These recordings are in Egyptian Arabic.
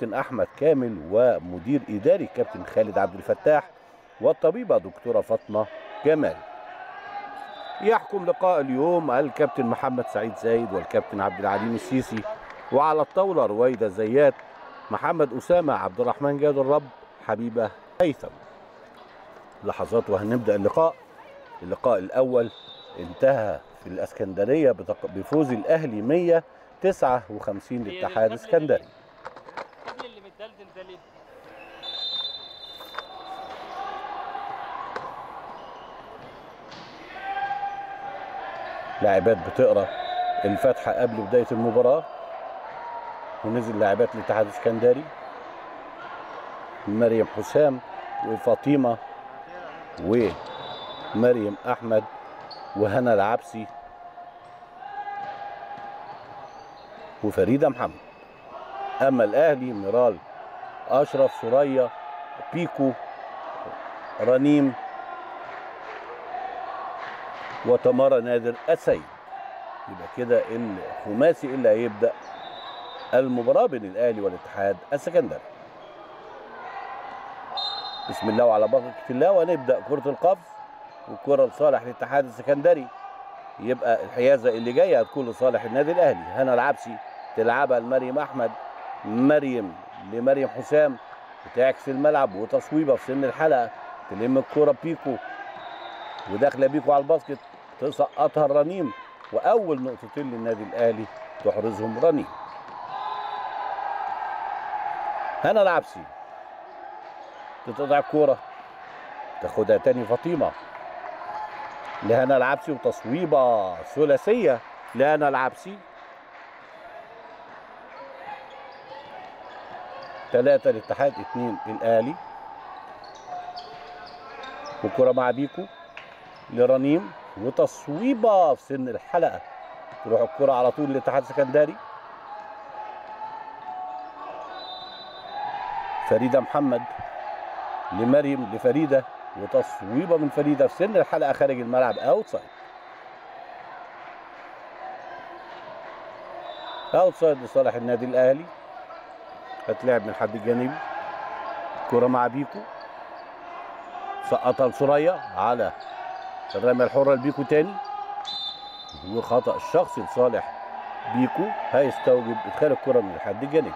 كابتن احمد كامل ومدير اداري كابتن خالد عبد الفتاح والطبيبه دكتوره فاطمه جمال يحكم لقاء اليوم الكابتن محمد سعيد زايد والكابتن عبد العليم السيسي وعلى الطاوله رويده زيات محمد اسامه عبد الرحمن جاد الرب حبيبه هيثم لحظات وهنبدا اللقاء اللقاء الاول انتهى في الاسكندريه بتق- بفوز الاهلي 159 لاتحاد اسكندري الراجل اللي متدلدل ده ليه؟ لاعبات بتقرا الفاتحه قبل بدايه المباراه ونزل لاعبات الاتحاد الاسكندري مريم حسام وفاطمه ومريم احمد وهنا العبسي وفريده محمد اما الاهلي ميرال اشرف سوريا بيكو رنيم وتمارا نادر السيد يبقى كده الخماسي اللي هيبدا المباراه بين الاهلي والاتحاد السكندري بسم الله وعلى بركه الله وهنبدا كره القفز والكره لصالح الاتحاد السكندري يبقى الحيازه اللي جايه هتكون لصالح النادي الاهلي هنا العبسي تلعبها لمريم احمد مريم لمريم حسام بتعكس الملعب وتصويبه في سن الحلقه تلم الكره بيكو وداخله بيكو على الباسكت تسقطها الرنيم واول نقطتين للنادي الاهلي تحرزهم رنيم هنا العبسي تتقطع الكوره تاخدها تاني فاطمه لهنا العبسي وتصويبه ثلاثيه لهنا العبسي ثلاثة الاتحاد اثنين الأهلي والكرة مع بيكو لرنيم وتصويبة في سن الحلقة تروح الكرة على طول للاتحاد السكندري فريدة محمد لمريم لفريدة وتصويبة من فريدة في سن الحلقة خارج الملعب اوتسايد اوتسايد لصالح النادي الاهلي هتلعب من الحد الجانبي كرة مع بيكو سقطها لسوريا على الرمية الحرة لبيكو تاني وخطأ الشخصي لصالح بيكو هيستوجب ادخال الكرة من الحد الجانبي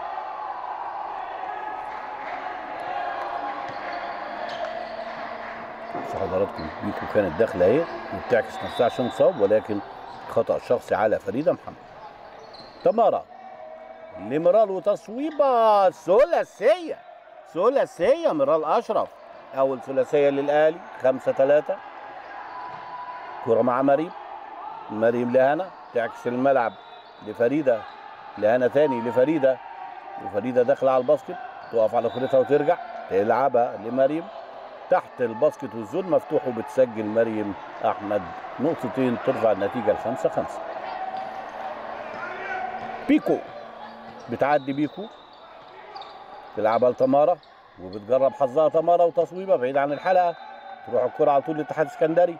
بص حضراتكم بيكو كانت داخله اهي وبتعكس نفسها عشان تصاب ولكن خطأ شخصي على فريدة محمد تمارا لمرال وتصويبة ثلاثية ثلاثية مرال أشرف أول ثلاثية للأهلي خمسة ثلاثة كرة مع مريم مريم لهنا تعكس الملعب لفريدة لهنا تاني لفريدة وفريدة داخلة على الباسكت تقف على كرتها وترجع تلعبها لمريم تحت الباسكت والزون مفتوح وبتسجل مريم أحمد نقطتين ترفع النتيجة لخمسة خمسة بيكو بتعدي بيكو تلعبها لتمارا وبتجرب حظها تمارا وتصويبه بعيد عن الحلقه تروح الكره على طول للاتحاد السكندري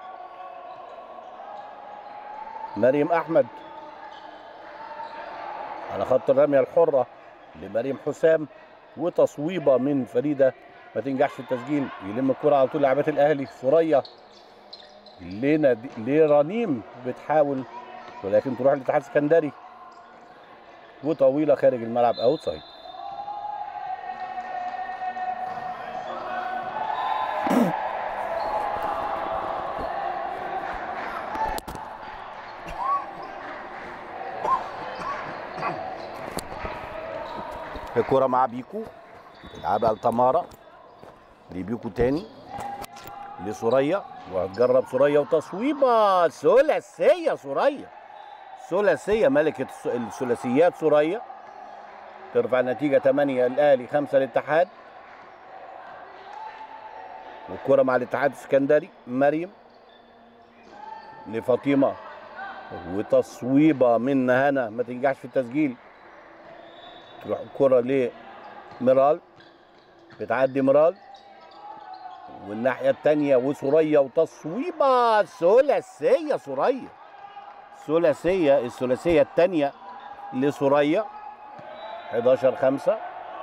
مريم احمد على خط الرميه الحره لمريم حسام وتصويبه من فريده ما تنجحش في التسجيل يلم الكره على طول لاعبات الاهلي ثريا لنادي لرنيم بتحاول ولكن تروح للاتحاد السكندري وطويله خارج الملعب اوتسايد الكرة مع بيكو تلعبها لتمارا لبيكو تاني لسوريا وهتجرب سوريا وتصويبة ثلاثية سوريا ثلاثية ملكة الس- الثلاثيات سوريا ترفع النتيجة 8 الأهلي 5 الاتحاد والكرة مع الاتحاد السكندري مريم لفاطمة وتصويبة من هنا ما تنجحش في التسجيل تروح الكرة لميرال بتعدي ميرال والناحية التانية وسوريا وتصويبة ثلاثية سوريا ثلاثية الثلاثية التانية لسوريا 11 5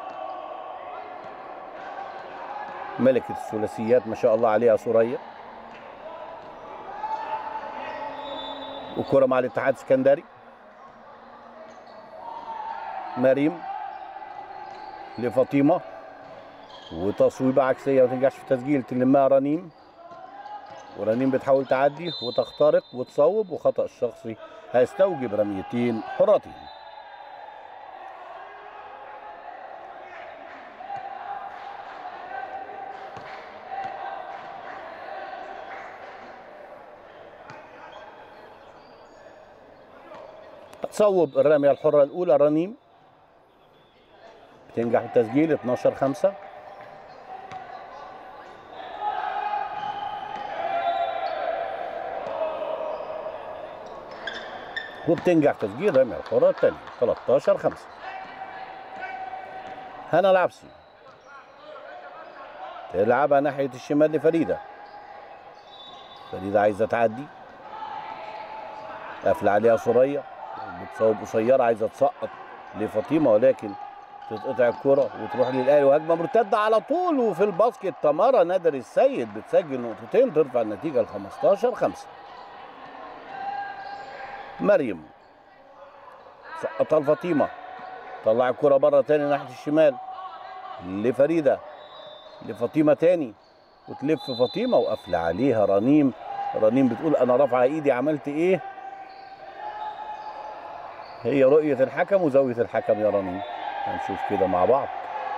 ملكة الثلاثيات ما شاء الله عليها سوريا وكرة مع الاتحاد السكندري مريم لفاطمة وتصويبة عكسية ما تنجحش في تسجيل تلمها رنيم ورنيم بتحاول تعدي وتخترق وتصوب وخطأ الشخصي هيستوجب رميتين حرتين تصوب الرمية الحرة الأولى رنيم بتنجح بالتسجيل 12 5 وبتنجح تسجيل رمية الحرة الثانية 13 5 هنا العبسي تلعبها ناحية الشمال لفريدة فريدة عايزة تعدي قافلة عليها سوريا بتصوب قصيرة عايزة تسقط لفاطمة ولكن تتقطع الكرة وتروح للأهلي وهجمة مرتدة على طول وفي الباسكت تمارا نادر السيد بتسجل نقطتين ترفع النتيجة ل 15 5 مريم سقطها لفاطمة طلع الكرة بره تاني ناحية الشمال لفريدة لفاطمة تاني وتلف فاطمة وقافلة عليها رنيم رنيم بتقول أنا رافعة إيدي عملت إيه هي رؤية الحكم وزاوية الحكم يا رنيم هنشوف كده مع بعض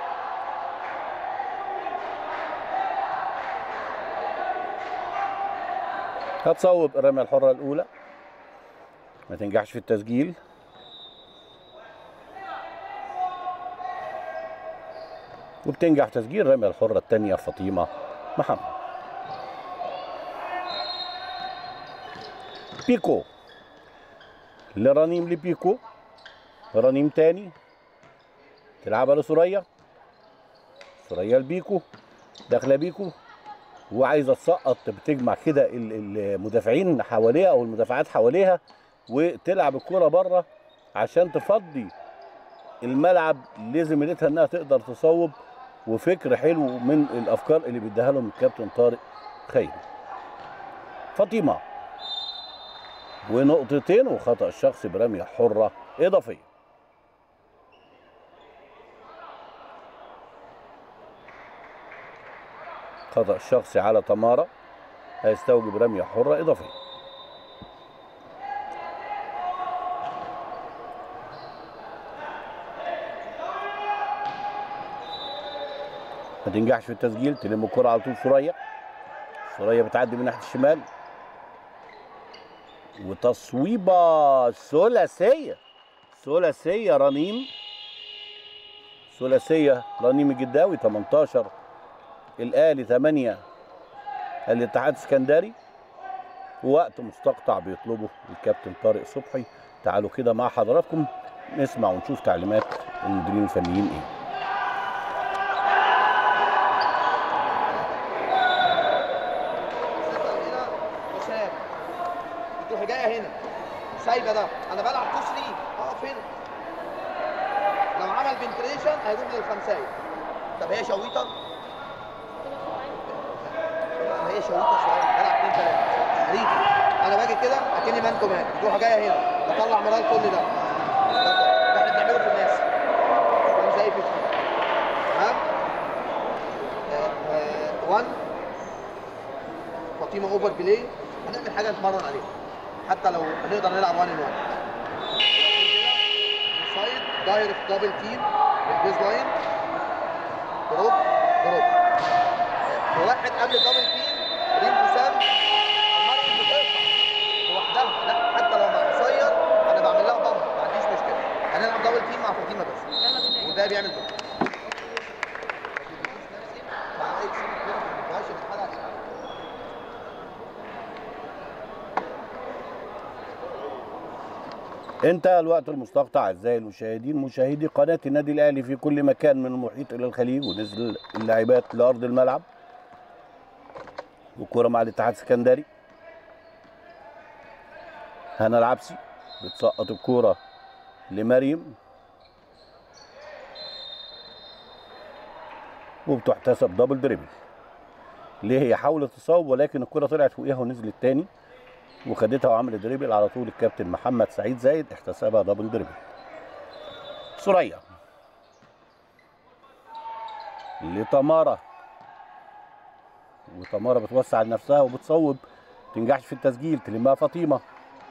هتصوب الرمية الحرة الأولى ما تنجحش في التسجيل وبتنجح في تسجيل الرمية الحرة الثانية فاطمة محمد بيكو لرنيم لبيكو رنيم تاني تلعبها لسوريا سوريا لبيكو داخله بيكو وعايزه تسقط بتجمع كده ال- المدافعين حواليها او المدافعات حواليها وتلعب الكرة بره عشان تفضي الملعب لزميلتها انها تقدر تصوب وفكر حلو من الافكار اللي بيديها لهم الكابتن طارق خيري فاطمه ونقطتين وخطا الشخص برميه حره اضافيه خطا الشخصي على تمارا هيستوجب رميه حره اضافيه ما تنجحش في التسجيل تلم الكرة على طول سوريا سوريا بتعدي من ناحية الشمال وتصويبة ثلاثية ثلاثية رنيم ثلاثية رنيم الجداوي 18 الآلي 8 الاتحاد السكندري وقت مستقطع بيطلبه الكابتن طارق صبحي تعالوا كده مع حضراتكم نسمع ونشوف تعليمات المديرين الفنيين ايه هنا وسام بتروح جايه هنا سايبه ده انا بلعب 2 3 اقف هنا لو عمل بنتريشن هيروح للخمسايه طب هي شويطه ما هي شويطه شويه بلعب 2 3 ريدي انا باجي كده اكني مان تو مان بتروح جايه هنا بطلع مرار كل ده ده احنا بنعمله في الناس فاهم زي في تمام 1 فاطمه اوفر بلاي هنعمل حاجه نتمرن عليها حتى لو هنقدر نلعب 1 ان 1 سايد دايركت دبل تيم بالبيز لاين دروب دروب وواحد قبل الدبل تيم ريم حسام المرة بتقطع لوحدها لا حتى لو مع قصير انا بعمل لها ضم ما عنديش مشكله هنلعب دبل تيم مع فاطمه بس وده بيعمل ضم مع اي تيم كده ما بينفعش نتحرك عليه. انتهى الوقت المستقطع اعزائي المشاهدين مشاهدي قناه النادي الاهلي في كل مكان من المحيط الى الخليج ونزل اللاعبات لارض الملعب والكره مع الاتحاد السكندري هنا العبسي بتسقط الكوره لمريم وبتحتسب دبل دريبل ليه هي حاولت تصوب ولكن الكره طلعت فوقيها ونزلت تاني وخدتها وعملت دريبل على طول الكابتن محمد سعيد زايد احتسبها دبل دريبل سوريا لتمارا وتمارا بتوسع لنفسها وبتصوب تنجحش في التسجيل تلمها فاطمه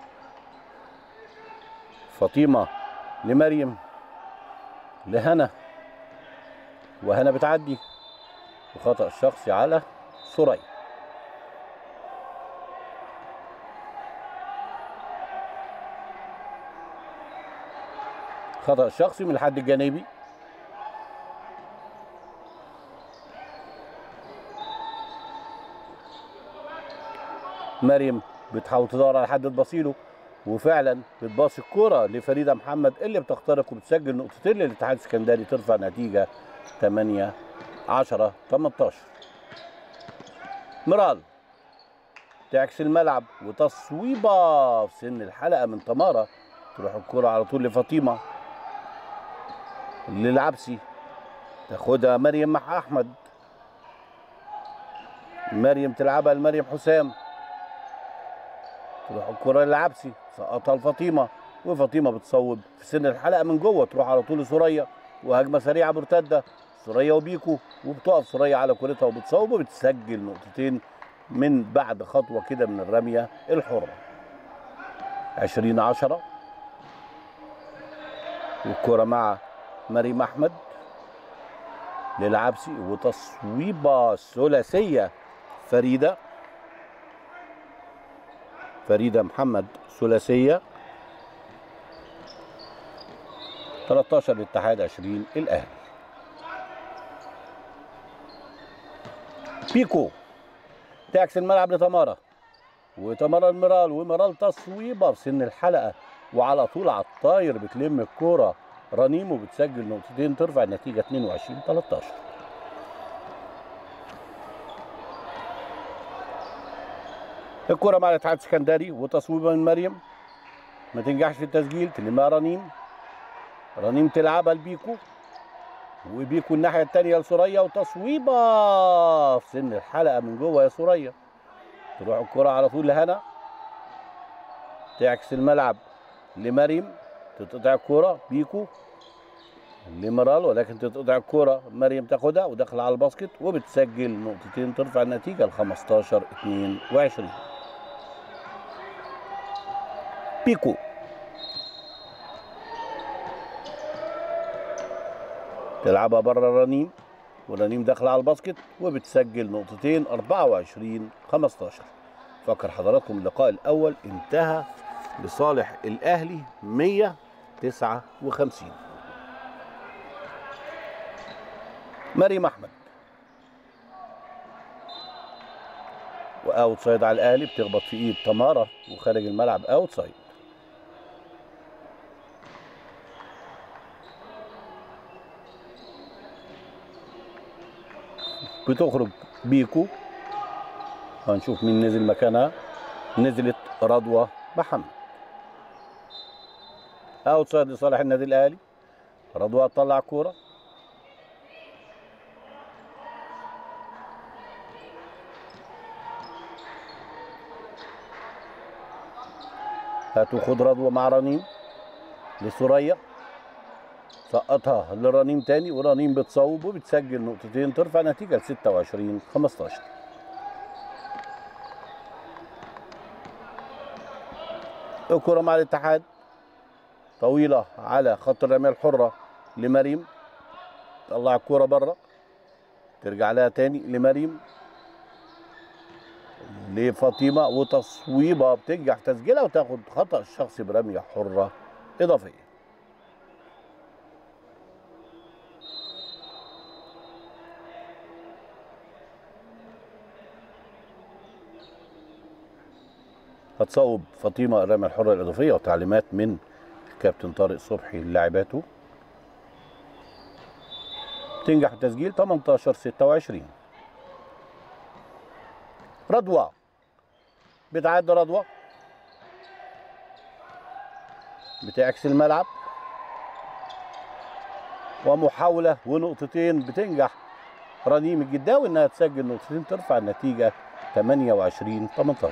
فاطمه لمريم لهنا وهنا بتعدي وخطأ شخصي على سوريا خطأ شخصي من الحد الجانبي مريم بتحاول تدور على حد تبصيله وفعلا بتباصي الكرة لفريدة محمد اللي بتخترق وبتسجل نقطتين للاتحاد السكندري ترفع نتيجة 8 10 18 مرال تعكس الملعب وتصويبة في سن الحلقة من تمارا تروح الكرة على طول لفاطمة للعبسي تاخدها مريم مع أحمد مريم تلعبها لمريم حسام تروح الكرة للعبسي سقطها لفاطمة وفاطمة بتصوب في سن الحلقة من جوه تروح على طول لسوريا وهجمة سريعة مرتدة سوريا وبيكو وبتقف سوريا على كورتها وبتصوب وبتسجل نقطتين من بعد خطوة كده من الرمية الحرة 20 10 والكرة مع مريم أحمد للعبسي وتصويبة ثلاثية فريدة فريدة محمد ثلاثية 13 الاتحاد 20 الأهلي بيكو تعكس الملعب لتمارا وتمارا المرال ومرال تصويبه في سن الحلقه وعلى طول على الطاير بتلم الكوره رنيم وبتسجل نقطتين ترفع النتيجه 22 13 الكرة مع الاتحاد السكندري وتصويبة من مريم ما تنجحش في التسجيل تلمها رنيم رنيم تلعبها لبيكو وبيكو الناحية التانية لسوريا وتصويبة في سن الحلقة من جوه يا سوريا تروح الكرة على طول لهنا تعكس الملعب لمريم تتقطع الكرة بيكو لمرال ولكن تتقطع الكرة مريم تاخدها وداخلة على الباسكت وبتسجل نقطتين ترفع النتيجة ل 15 22 بيكو تلعبها بره رنيم ورنيم داخله على الباسكت وبتسجل نقطتين 24 15 فكر حضراتكم اللقاء الاول انتهى لصالح الاهلي 159 مريم احمد واوت سايد على الاهلي بتخبط في ايد تمارا وخارج الملعب اوت سايد بتخرج بيكو هنشوف مين نزل مكانها نزلت رضوى محمد اوت سايد لصالح النادي الاهلي رضوى تطلع كوره هاتوا خد رضوى مع رنيم لسوريا سقطها لرنيم تاني ورنيم بتصوب وبتسجل نقطتين ترفع نتيجة ل 26 15 الكرة مع الاتحاد طويلة على خط الرمية الحرة لمريم طلع الكرة بره ترجع لها تاني لمريم لفاطمة وتصويبة بتنجح تسجيلها وتاخد خطأ شخصي برمية حرة إضافية هتصوب فاطمه الرميه الحره الاضافيه وتعليمات من الكابتن طارق صبحي للاعباته تنجح التسجيل 18 26 رضوى بتعدي رضوى بتعكس الملعب ومحاولة ونقطتين بتنجح رنيم الجداوي انها تسجل نقطتين ترفع النتيجه 28 18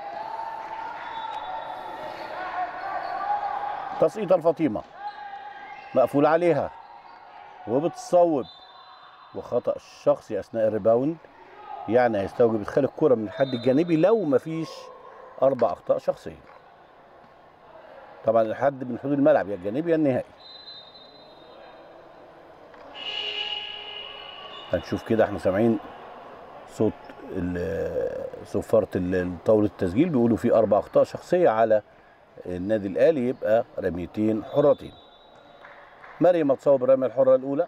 تسقيطه الفاطمه مقفول عليها وبتصوب وخطا شخصي اثناء الريباوند يعني هيستوجب ادخال الكره من الحد الجانبي لو مفيش اربع اخطاء شخصيه طبعا الحد من حدود الملعب يا الجانبي يا النهائي هنشوف كده احنا سامعين صوت ال- صفارة ال- طاولة التسجيل بيقولوا في أربع أخطاء شخصية على النادي الأهلي يبقى رميتين حرتين مريم هتصوب الرمية الحرة الأولى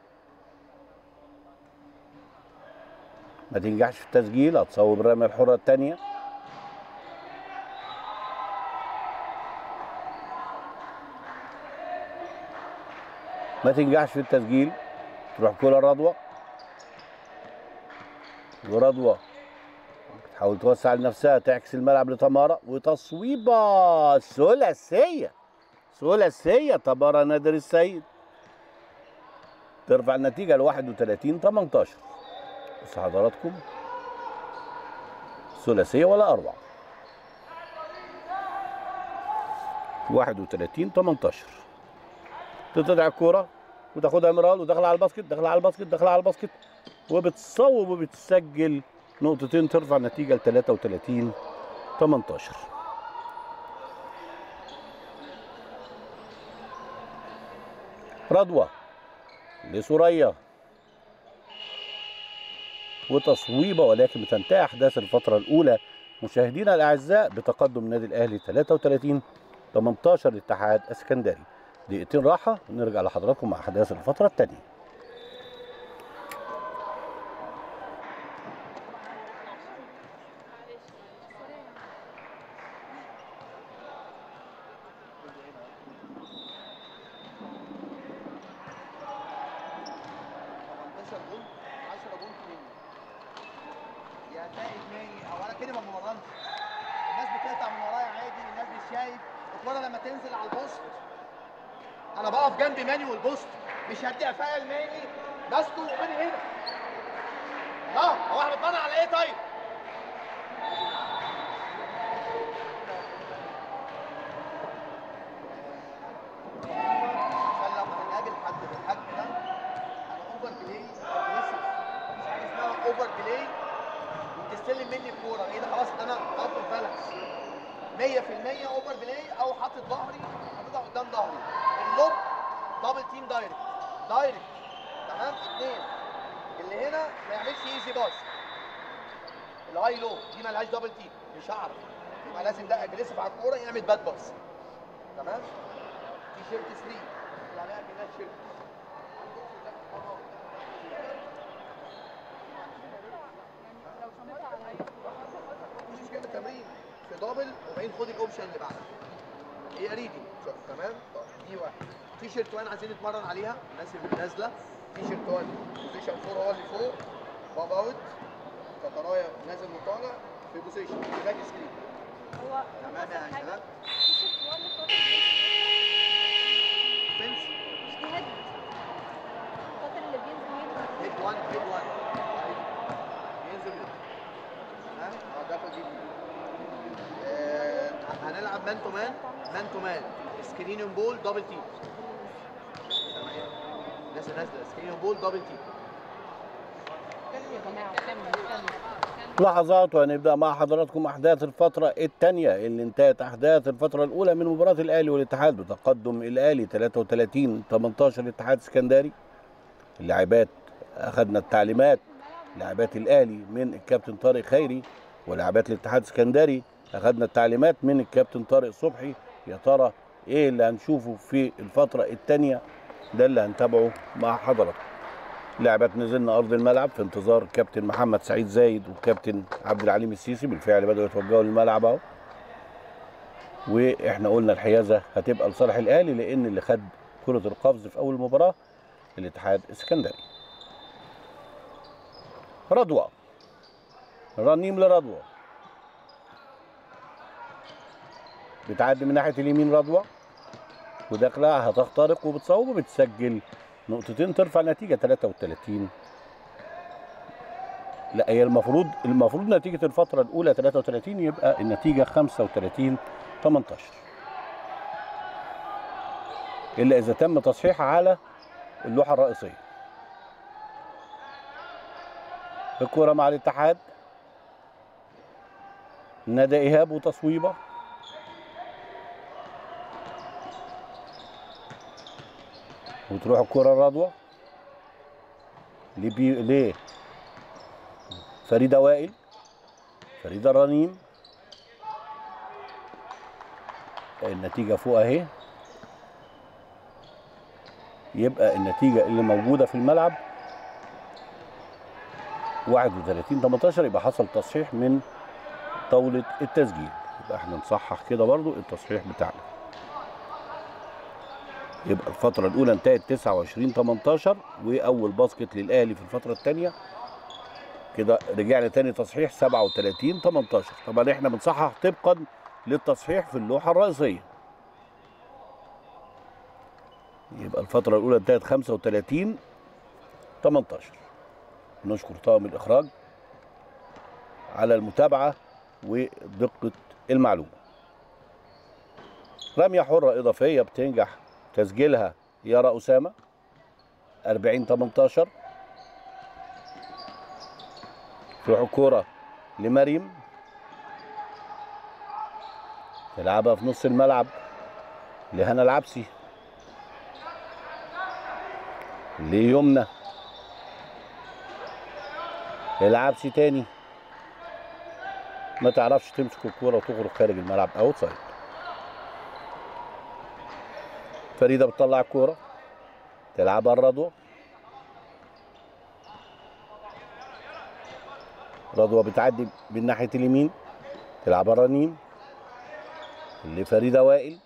ما تنجحش في التسجيل هتصوب الرمية الحرة الثانية ما تنجحش في التسجيل تروح كرة رضوى ورضوى تحاول توسع لنفسها تعكس الملعب لتمارا وتصويبة ثلاثية ثلاثية تمارا نادر السيد ترفع النتيجة ل 31 18 بس حضراتكم ثلاثية ولا أربعة 31 18 تتضع الكورة وتاخدها مرال وداخل على الباسكت داخل على الباسكت داخل على الباسكت وبتصوب وبتسجل نقطتين ترفع النتيجة ل 33 18 رضوى لسوريا وتصويبة ولكن بتنتهي أحداث الفترة الأولى مشاهدينا الأعزاء بتقدم النادي الأهلي 33 18 الاتحاد السكندري دقيقتين راحة ونرجع لحضراتكم مع أحداث الفترة الثانية جول 10 جول مني يا تائب مني او انا كده ما بمرنش الناس بتقطع من ورايا عادي الناس مش شايف الكوره لما تنزل على البوست انا بقف جنب ماني والبوست مش هدي قفايا لماني ماسكه وماني هنا اه هو احنا بنتمرن على ايه طيب؟ عشان لما هنقابل حد بالحجم ده انا اوفر بلاي اجريسيف مش حاجه اسمها اوفر بلاي وتستلم مني الكوره ايه ده خلاص انا اوت اوف بالانس 100% اوفر بلاي او حاطط ظهري حاططها قدام ظهري اللوب دبل تيم دايركت دايركت تمام اثنين اللي هنا ما يعملش ايزي باس الهاي لو دي مالهاش دبل تيم مش هعرف يبقى لازم ده اجريسيف على الكوره يعمل باد باس تمام تي شيرت 3 اللي عليها كده شيرت مش مشكله تمرين في دبل وبعدين خد الاوبشن اللي بعده هي ريدنج تمام طيب دي واحد تي شيرت 1 عايزين نتمرن عليها الناس اللي نازله تي شيرت 1 بوزيشن 4 هو اللي فوق باب اوت كترايا نازل وطالع في بوزيشن باك سكرين هو تمام يا شباب فينس مش دي هيد الخاطر اللي بينزل هيد هيد 1 هيد 1 ينزل ها اه داخل دي آه، هنلعب مان تو مان مان تو مان سكرين اون بول دبل تيم الناس نازله سكرين اون بول دبل تيم يا جماعه لحظات وهنبدا مع حضراتكم احداث الفتره الثانيه اللي انتهت احداث الفتره الاولى من مباراه الاهلي والاتحاد بتقدم الاهلي 33 18 الاتحاد السكندري اللاعبات اخذنا التعليمات لاعبات الاهلي من الكابتن طارق خيري ولاعبات الاتحاد السكندري اخذنا التعليمات من الكابتن طارق صبحي يا ترى ايه اللي هنشوفه في الفتره الثانيه ده اللي هنتابعه مع حضراتكم لاعبات نزلنا ارض الملعب في انتظار الكابتن محمد سعيد زايد والكابتن عبد العليم السيسي بالفعل بداوا يتوجهوا للملعب اهو واحنا قلنا الحيازه هتبقى لصالح الاهلي لان اللي خد كره القفز في اول مباراه الاتحاد السكندري رضوى رنيم لرضوى بتعدي من ناحيه اليمين رضوى وداخله هتخترق وبتصوب وبتسجل نقطتين ترفع النتيجه 33 لا هي المفروض المفروض نتيجه الفتره الاولى 33 يبقى النتيجه 35 18 الا اذا تم تصحيحها على اللوحه الرئيسيه الكره مع الاتحاد ندى ايهاب وتصويبه وتروح الكره الرضوه لبي ليه فريده وائل فريده رنيم النتيجه فوق اهي يبقى النتيجه اللي موجوده في الملعب 31 18 يبقى حصل تصحيح من طاوله التسجيل يبقى احنا نصحح كده برضو التصحيح بتاعنا يبقى الفترة الأولى انتهت 29 18 وأول باسكت للأهلي في الفترة الثانية كده رجعنا تاني تصحيح 37 18 طبعا احنا بنصحح طبقا للتصحيح في اللوحة الرئيسية يبقى الفترة الأولى انتهت 35 18 نشكر طاقم الإخراج على المتابعة ودقة المعلومة رمية حرة إضافية بتنجح تسجيلها يارا أسامة 40 18 تروح الكورة لمريم تلعبها في نص الملعب لهنا العبسي ليمنى العبسي تاني ما تعرفش تمسك الكورة وتخرج خارج الملعب اوت سايد فريدة بتطلع الكورة تلعبها الرضوة رضوة بتعدي من ناحية اليمين تلعبها رنيم لفريدة وائل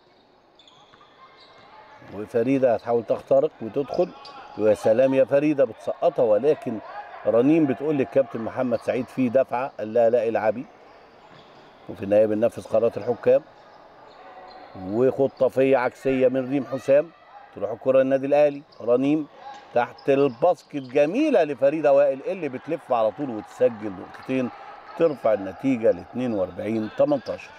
وفريدة هتحاول تخترق وتدخل ويا سلام يا فريدة بتسقطها ولكن رنيم بتقول للكابتن محمد سعيد في دفعة قال لها لا العبي وفي النهاية بننفذ قرارات الحكام وخطافيه عكسيه من ريم حسام تروح الكره للنادي الاهلي رنيم تحت الباسكت جميله لفريده وائل اللي بتلف على طول وتسجل نقطتين ترفع النتيجه ل 42 18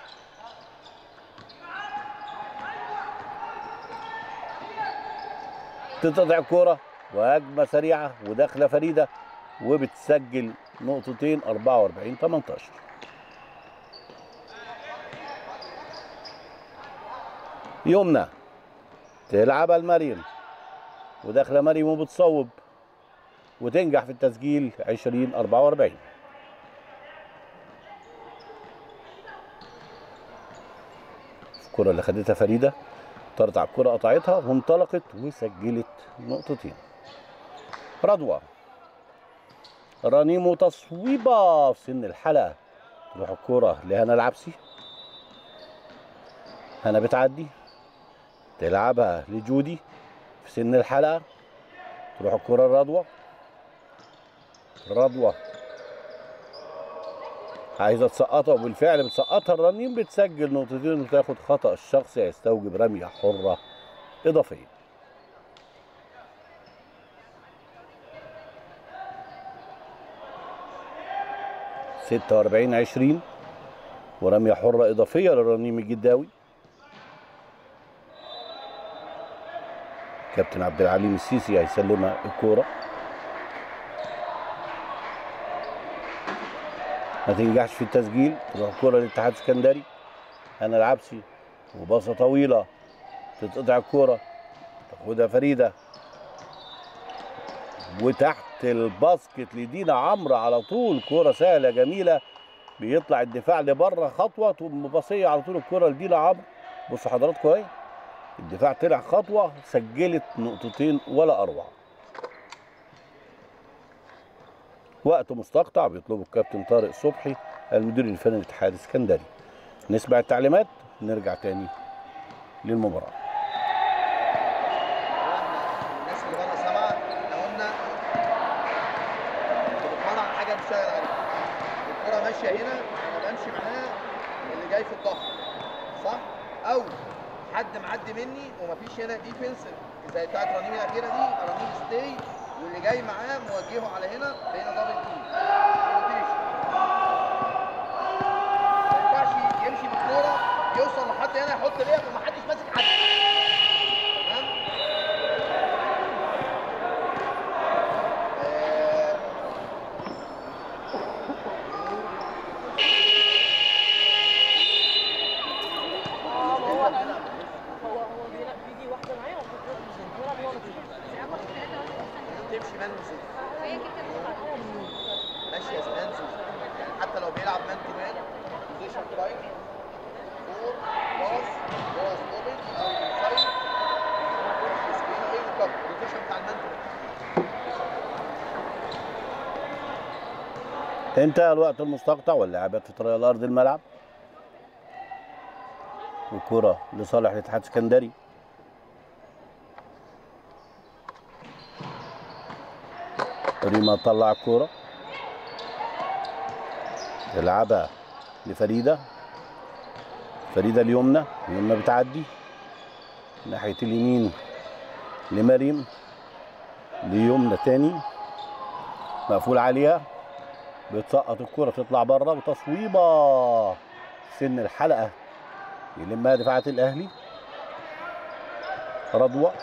تتقطع الكوره وهجمه سريعه وداخله فريده وبتسجل نقطتين 44 18 يمنى تلعبها لمريم وداخله مريم وبتصوب وتنجح في التسجيل 20 44 الكرة اللي خدتها فريدة طارت على الكرة قطعتها وانطلقت وسجلت نقطتين رضوى رنيم تصويبة في سن الحلقة تروح الكرة لهنا العبسي هنا بتعدي تلعبها لجودي في سن الحلقة تروح الكرة الرضوة الرضوة عايزة تسقطها وبالفعل بتسقطها الرنين بتسجل نقطتين وتاخد خطأ الشخصي هيستوجب رمية حرة إضافية ستة وأربعين عشرين ورمية حرة إضافية للرنيم الجداوي كابتن عبد العليم السيسي هيسلمها الكوره ما تنجحش في التسجيل تروح الكوره للاتحاد السكندري انا العبسي وباصه طويله تتقطع الكوره تاخدها فريده وتحت الباسكت لدينا عمرو على طول كوره سهله جميله بيطلع الدفاع لبره خطوه تقوم باصيه على طول الكوره لدينا عمرو بصوا حضراتكم اهي الدفاع طلع خطوه سجلت نقطتين ولا اروع وقت مستقطع بيطلبه الكابتن طارق صبحي المدير الفني للاتحاد السكندري نسمع التعليمات نرجع تاني للمباراه الناس اللي بره سامعه احنا قلنا بنتمرن على حاجه نشتغل عليها الكره ماشيه هنا انا بمشي معاها اللي جاي في الضغط صح او حد معدي مني ومفيش هنا ديفنس زي بتاعت رنيم الاخيره دي رنيم ستي واللي جاي معاه موجهه على هنا بقينا دبل تيم حد هنا يحط ليا ومحدش ماسك حد تمام آه، اه ما هو هو هو بيلا- بيجي واحده معايا وبيلعب هو تمشي مان وزوج هي كده كده ماشي يا زمان زوج يعني حتى لو بيلعب مان تو مان بوزيشن فايف فور باص باص اوبن او سايد سكرين ايه وكفر البوزيشن بتاع المان تو مان انتهى الوقت المستقطع واللاعبات في طريق الارض الملعب وكرة لصالح الاتحاد السكندري ريما طلع الكرة يلعبها لفريدة فريدة اليمنى اليمنى بتعدي ناحية اليمين لمريم ليمنى تاني مقفول عليها بتسقط الكرة تطلع بره وتصويبة سن الحلقة يلمها دفاعات الأهلي رضوى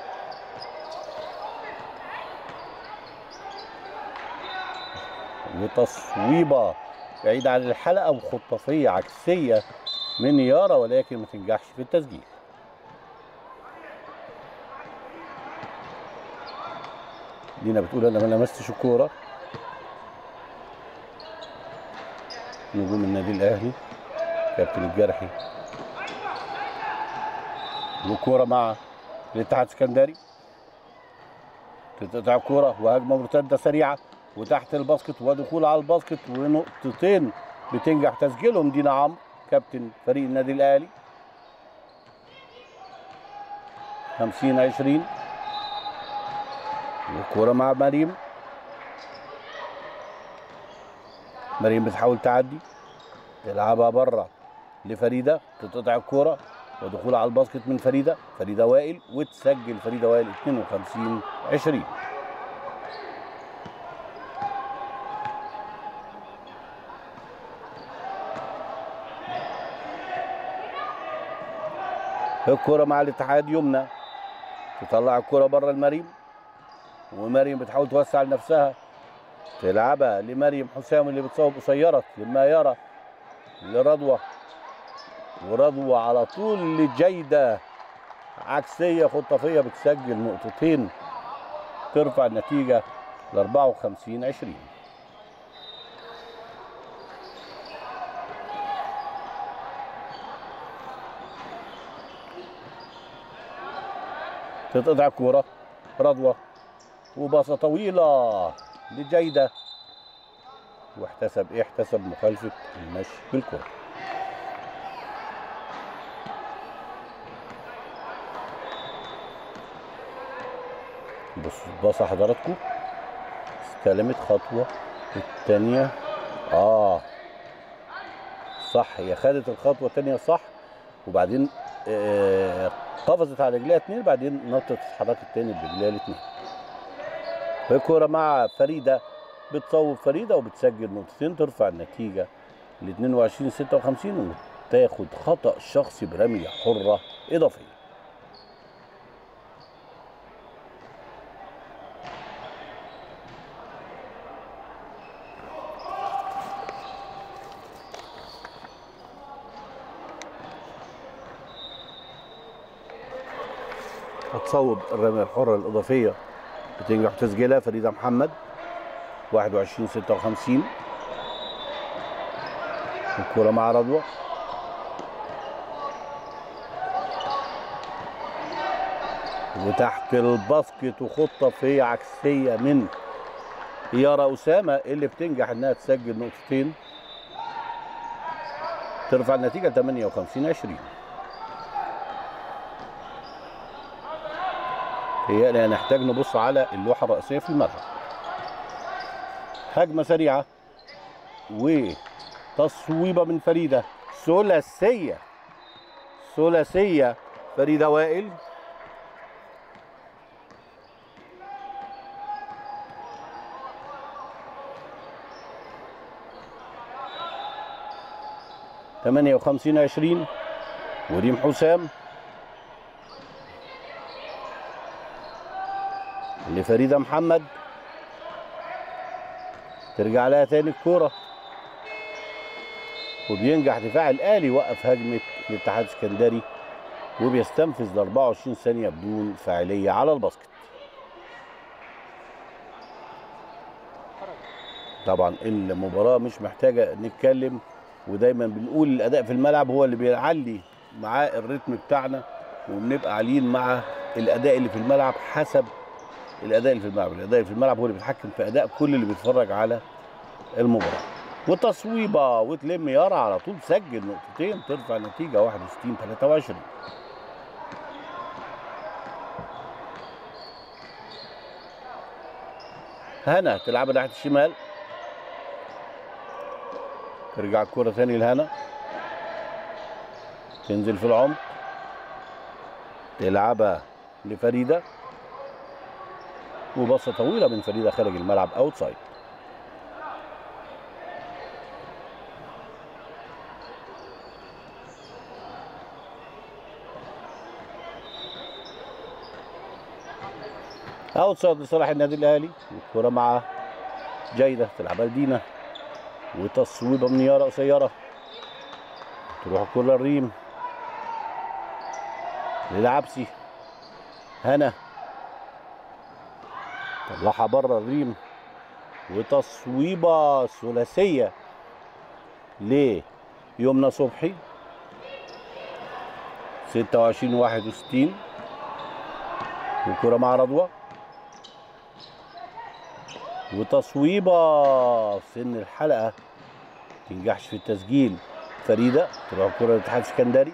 وتصويبة بعيدة عن الحلقة وخطافية عكسية من يارا ولكن ما تنجحش في التسجيل دينا بتقول انا ما لمستش الكوره نجوم النادي الاهلي كابتن الجرحي وكوره مع الاتحاد السكندري تتقطع كوره وهجمه مرتده سريعه وتحت الباسكت ودخول على الباسكت ونقطتين بتنجح تسجيلهم دينا عمرو كابتن فريق النادي الاهلي 50 20 والكوره مع مريم مريم بتحاول تعدي تلعبها بره لفريده تتقطع الكوره ودخول على الباسكت من فريده فريده وائل وتسجل فريده وائل 52 20 الكرة مع الاتحاد يمنى تطلع الكرة بره المريم ومريم بتحاول توسع لنفسها تلعبها لمريم حسام اللي بتصوب قصيرة لما يرى لرضوى ورضوى على طول لجيدة عكسية خطافية بتسجل نقطتين ترفع النتيجة ل 54 20 تتقطع الكورة رضوى وباصة طويلة لجيدة واحتسب ايه احتسب مخالفة المشي بالكرة بصوا الباصة حضراتكم استلمت خطوة التانية اه صح هي خدت الخطوة التانية صح وبعدين آه قفزت على رجليها اتنين بعدين نطت اتحركت تاني برجليها الاتنين الكورة مع فريدة بتصوب فريدة وبتسجل نقطتين ترفع النتيجة ل 22 56 وتاخد خطأ شخصي برمية حرة إضافية هتصوب الرمية الحرة الإضافية بتنجح تسجيلها فريدة محمد 21 56 الكرة مع رضوى وتحت الباسكت وخطة في عكسية من يارا أسامة اللي بتنجح إنها تسجل نقطتين ترفع النتيجة 58 20 هي نحتاج نبص على اللوحة الرئيسية في الملعب هجمة سريعة وتصويبة من فريدة ثلاثية ثلاثية فريدة وائل تمانية وخمسين عشرين وريم حسام لفريدة محمد ترجع لها تاني الكورة وبينجح دفاع الآلي يوقف هجمة الاتحاد السكندري وبيستنفذ ل 24 ثانية بدون فاعلية على الباسكت طبعا المباراة مش محتاجة نتكلم ودايما بنقول الأداء في الملعب هو اللي بيعلي معاه الريتم بتاعنا وبنبقى عاليين مع الأداء اللي في الملعب حسب الأداء اللي في الملعب الأداء اللي في الملعب هو اللي بيتحكم في أداء كل اللي بيتفرج على المباراة وتصويبة وتلم يارا على طول تسجل نقطتين ترفع النتيجة 61 23 هنا تلعب ناحية الشمال ترجع الكرة تاني لهنا تنزل في العمق تلعبها لفريدة وبصة طويلة من فريدة خارج الملعب اوتسايد اوتسايد لصالح النادي الاهلي والكرة مع جيدة تلعبها لدينا وتصويبه من يارا قصيرة تروح الكرة للريم للعبسي هنا طلعها بره الريم وتصويبه ثلاثيه ليمنى صبحي 26 61 والكرة مع رضوى وتصويبه في سن الحلقه تنجحش في التسجيل فريده تروح الكرة للاتحاد السكندري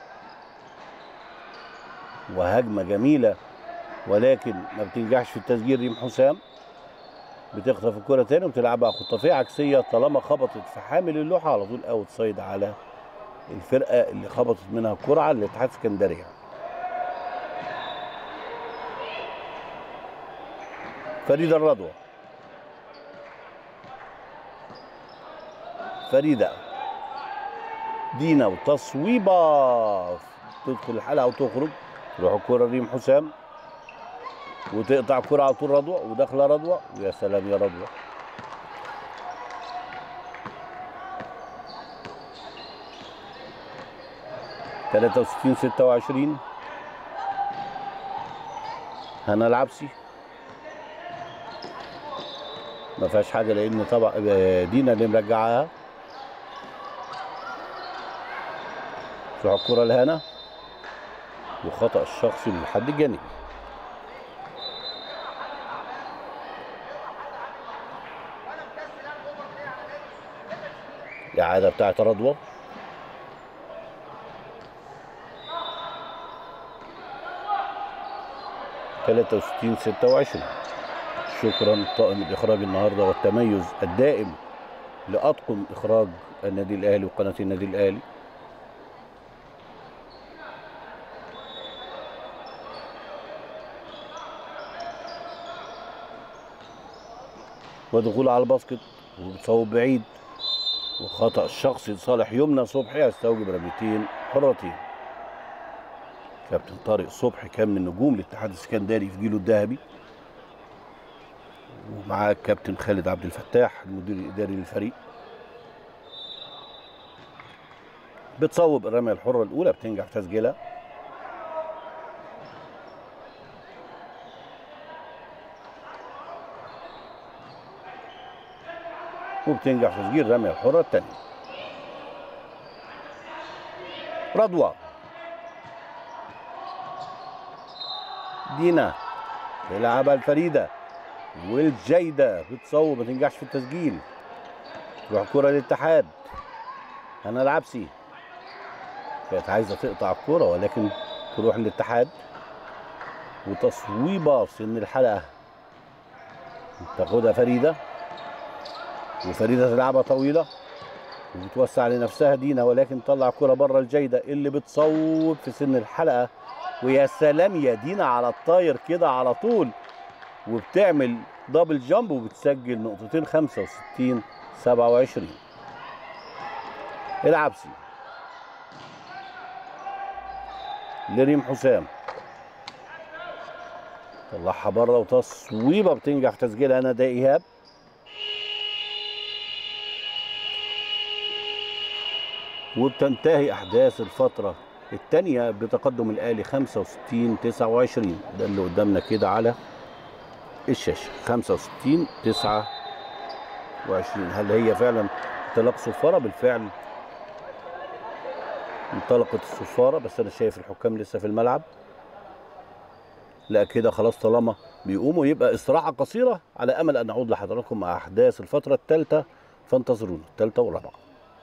وهجمه جميله ولكن ما بتنجحش في التسجيل ريم حسام بتخطف الكرة تاني وبتلعبها خطافية عكسية طالما خبطت في حامل اللوحة على طول اوت سايد على الفرقة اللي خبطت منها الكرة على الاتحاد السكندرية فريدة الرضوى فريدة دينا وتصويبة تدخل الحلقة وتخرج تروح الكرة ريم حسام وتقطع الكرة على طول رضوى وداخله رضوى ويا سلام يا رضوى تلاتة وستين ستة وعشرين هنا العبسي ما فيهاش حاجة لأن طبعا دينا اللي مرجعاها تروح الكرة لهنا وخطأ الشخصي من الحد الجانبي الإعادة بتاعت رضوى تلاتة وستين ستة وعشرين شكرا طاقم الإخراج النهاردة والتميز الدائم لأطقم إخراج النادي الأهلي وقناة النادي الأهلي ودخول على الباسكت وبتصوب بعيد وخطأ الشخصي لصالح يمنى صبحي هيستوجب رميتين حرتين كابتن طارق صبحي كان من نجوم الاتحاد السكندري في جيله الذهبي ومعاه الكابتن خالد عبد الفتاح المدير الاداري للفريق بتصوب الرميه الحره الاولى بتنجح في تسجيلها وبتنجح في تسجيل الرميه الحره الثانيه رضوى دينا تلعبها الفريده والجيده بتصوب ما تنجحش في التسجيل تروح كره للاتحاد هنا العبسي كانت عايزه تقطع الكره ولكن تروح للاتحاد وتصويبه في سن الحلقه تاخدها فريده وفريده تلعبها طويله وبتوسع لنفسها دينا ولكن طلع كرة بره الجيدة اللي بتصوب في سن الحلقة ويا سلام يا دينا على الطاير كده على طول وبتعمل دبل جامب وبتسجل نقطتين 65 27 العبسي لريم حسام طلعها بره وتصويبه بتنجح في تسجيلها ندى ايهاب وبتنتهي احداث الفتره الثانيه بتقدم الاهلي 65 29 ده اللي قدامنا كده على الشاشه 65 29 هل هي فعلا انطلاق صفاره بالفعل انطلقت الصفاره بس انا شايف الحكام لسه في الملعب لا كده خلاص طالما بيقوموا يبقى استراحه قصيره على امل ان نعود لحضراتكم مع احداث الفتره الثالثه فانتظرونا الثالثه والرابعه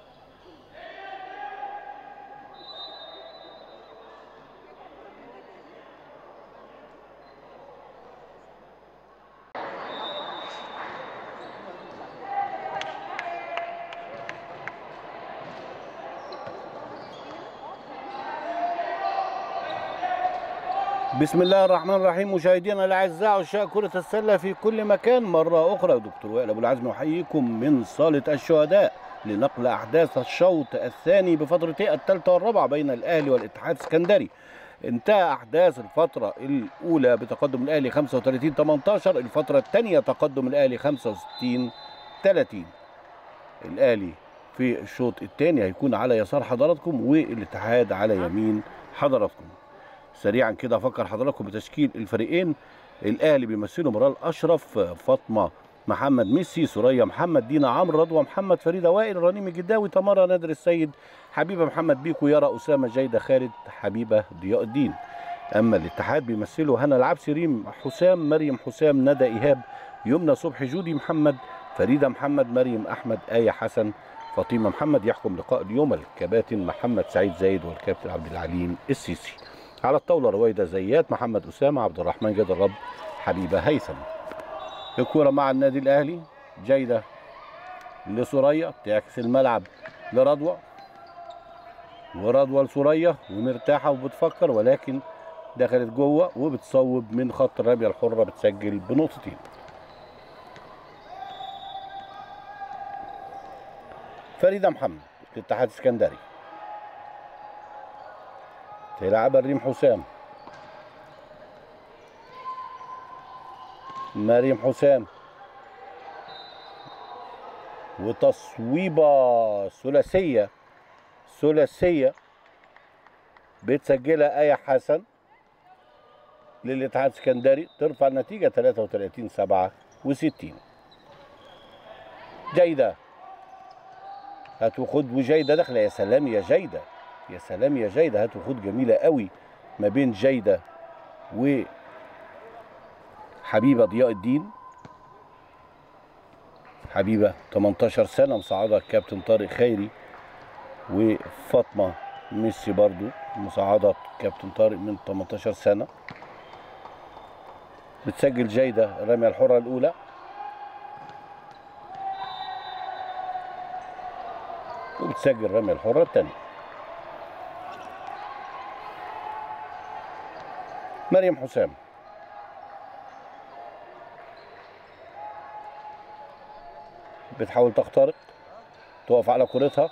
بسم الله الرحمن الرحيم مشاهدينا الاعزاء عشاق كره السله في كل مكان مره اخرى دكتور وائل ابو العزم يحييكم من صاله الشهداء لنقل احداث الشوط الثاني بفترتي الثالثه والرابعه بين الاهلي والاتحاد السكندري انتهى احداث الفتره الاولى بتقدم الاهلي 35 18 الفتره الثانيه تقدم الاهلي 65 30 الاهلي في الشوط الثاني هيكون على يسار حضراتكم والاتحاد على يمين حضراتكم سريعا كده افكر حضراتكم بتشكيل الفريقين الاهلي بيمثله مرال اشرف فاطمه محمد ميسي سوريا محمد دينا عمرو رضوى محمد فريده وائل رنيم الجداوي تمارا نادر السيد حبيبه محمد بيكو يارا اسامه جيده خالد حبيبه ضياء الدين اما الاتحاد بيمثله هنا العبسي ريم حسام مريم حسام ندى ايهاب يمنى صبحي جودي محمد فريده محمد مريم احمد ايه حسن فاطمه محمد يحكم لقاء اليوم الكباتن محمد سعيد زايد والكابتن عبد العليم السيسي على الطاولة رويدة زيات محمد أسامة عبد الرحمن جاد الرب حبيبة هيثم الكرة مع النادي الأهلي جيدة لسوريا تعكس الملعب لرضوى ورضوى لسوريا ومرتاحة وبتفكر ولكن دخلت جوه وبتصوب من خط الرمية الحرة بتسجل بنقطتين فريدة محمد الاتحاد السكندري تلعب الريم حسام مريم حسام وتصويبة ثلاثية ثلاثية بتسجلها آية حسن للاتحاد السكندري ترفع النتيجة 33 67 جيدة هات وخد وجيدة داخلة يا سلام يا جيدة يا سلام يا جيدة هات وخد جميلة قوي ما بين جيدة وحبيبة ضياء الدين حبيبة 18 سنة مصعدة الكابتن طارق خيري وفاطمة ميسي برضو مصعدة كابتن طارق من 18 سنة بتسجل جيدة الرمية الحرة الأولى وبتسجل الرمية الحرة الثانية مريم حسام بتحاول تخترق تقف على كرتها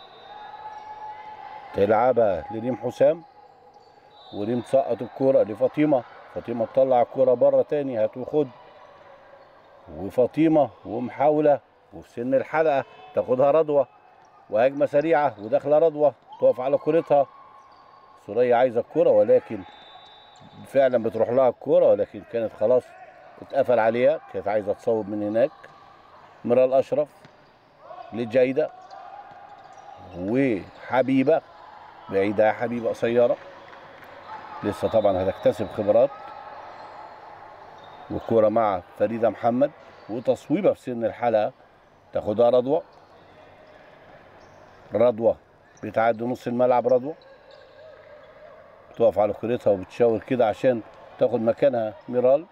تلعبها لريم حسام وريم تسقط الكرة لفاطمة فاطمة تطلع الكرة بره تاني هات وخد وفاطمة ومحاولة وفي سن الحلقة تاخدها رضوى وهجمة سريعة وداخلة رضوى تقف على كرتها سوريا عايزة الكرة ولكن فعلا بتروح لها الكرة ولكن كانت خلاص اتقفل عليها كانت عايزة تصوب من هناك مرال أشرف لجيدة وحبيبة بعيدة يا حبيبة قصيرة لسه طبعا هتكتسب خبرات والكرة مع فريدة محمد وتصويبة في سن الحلقة تاخدها رضوى رضوى بتعدي نص الملعب رضوى بتقف على كرتها وبتشاور كده عشان تاخد مكانها ميرال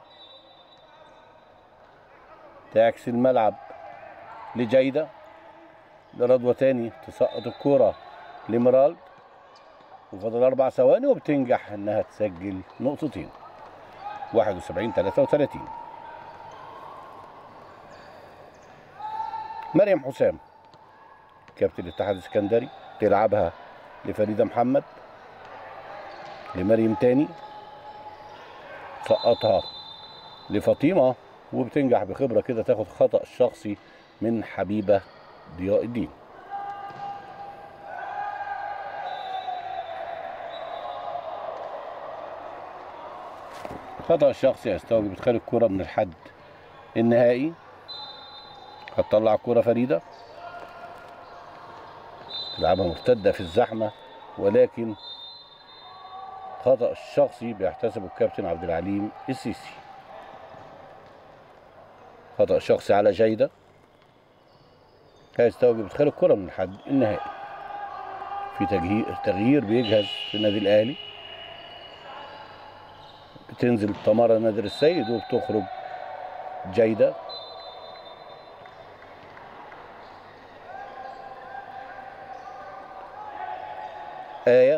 تعكس الملعب لجيدة لرضوى تاني تسقط الكرة لميرال وفضل أربع ثواني وبتنجح إنها تسجل نقطتين 71 33 مريم حسام كابتن الاتحاد السكندري تلعبها لفريدة محمد لمريم تاني سقطها لفاطمة وبتنجح بخبرة كده تاخد خطأ الشخصي من حبيبة ضياء الدين خطأ الشخصي يستوجب ادخال الكرة من الحد النهائي هتطلع كرة فريدة تلعبها مرتدة في الزحمة ولكن خطأ الشخصي بيحتسبه الكابتن عبد العليم السيسي خطأ شخصي على جيدة هيستوجب ادخال الكرة من الحد النهائي في تغيير تغيير بيجهز في النادي الأهلي بتنزل تمارا نادر السيد وبتخرج جيدة آية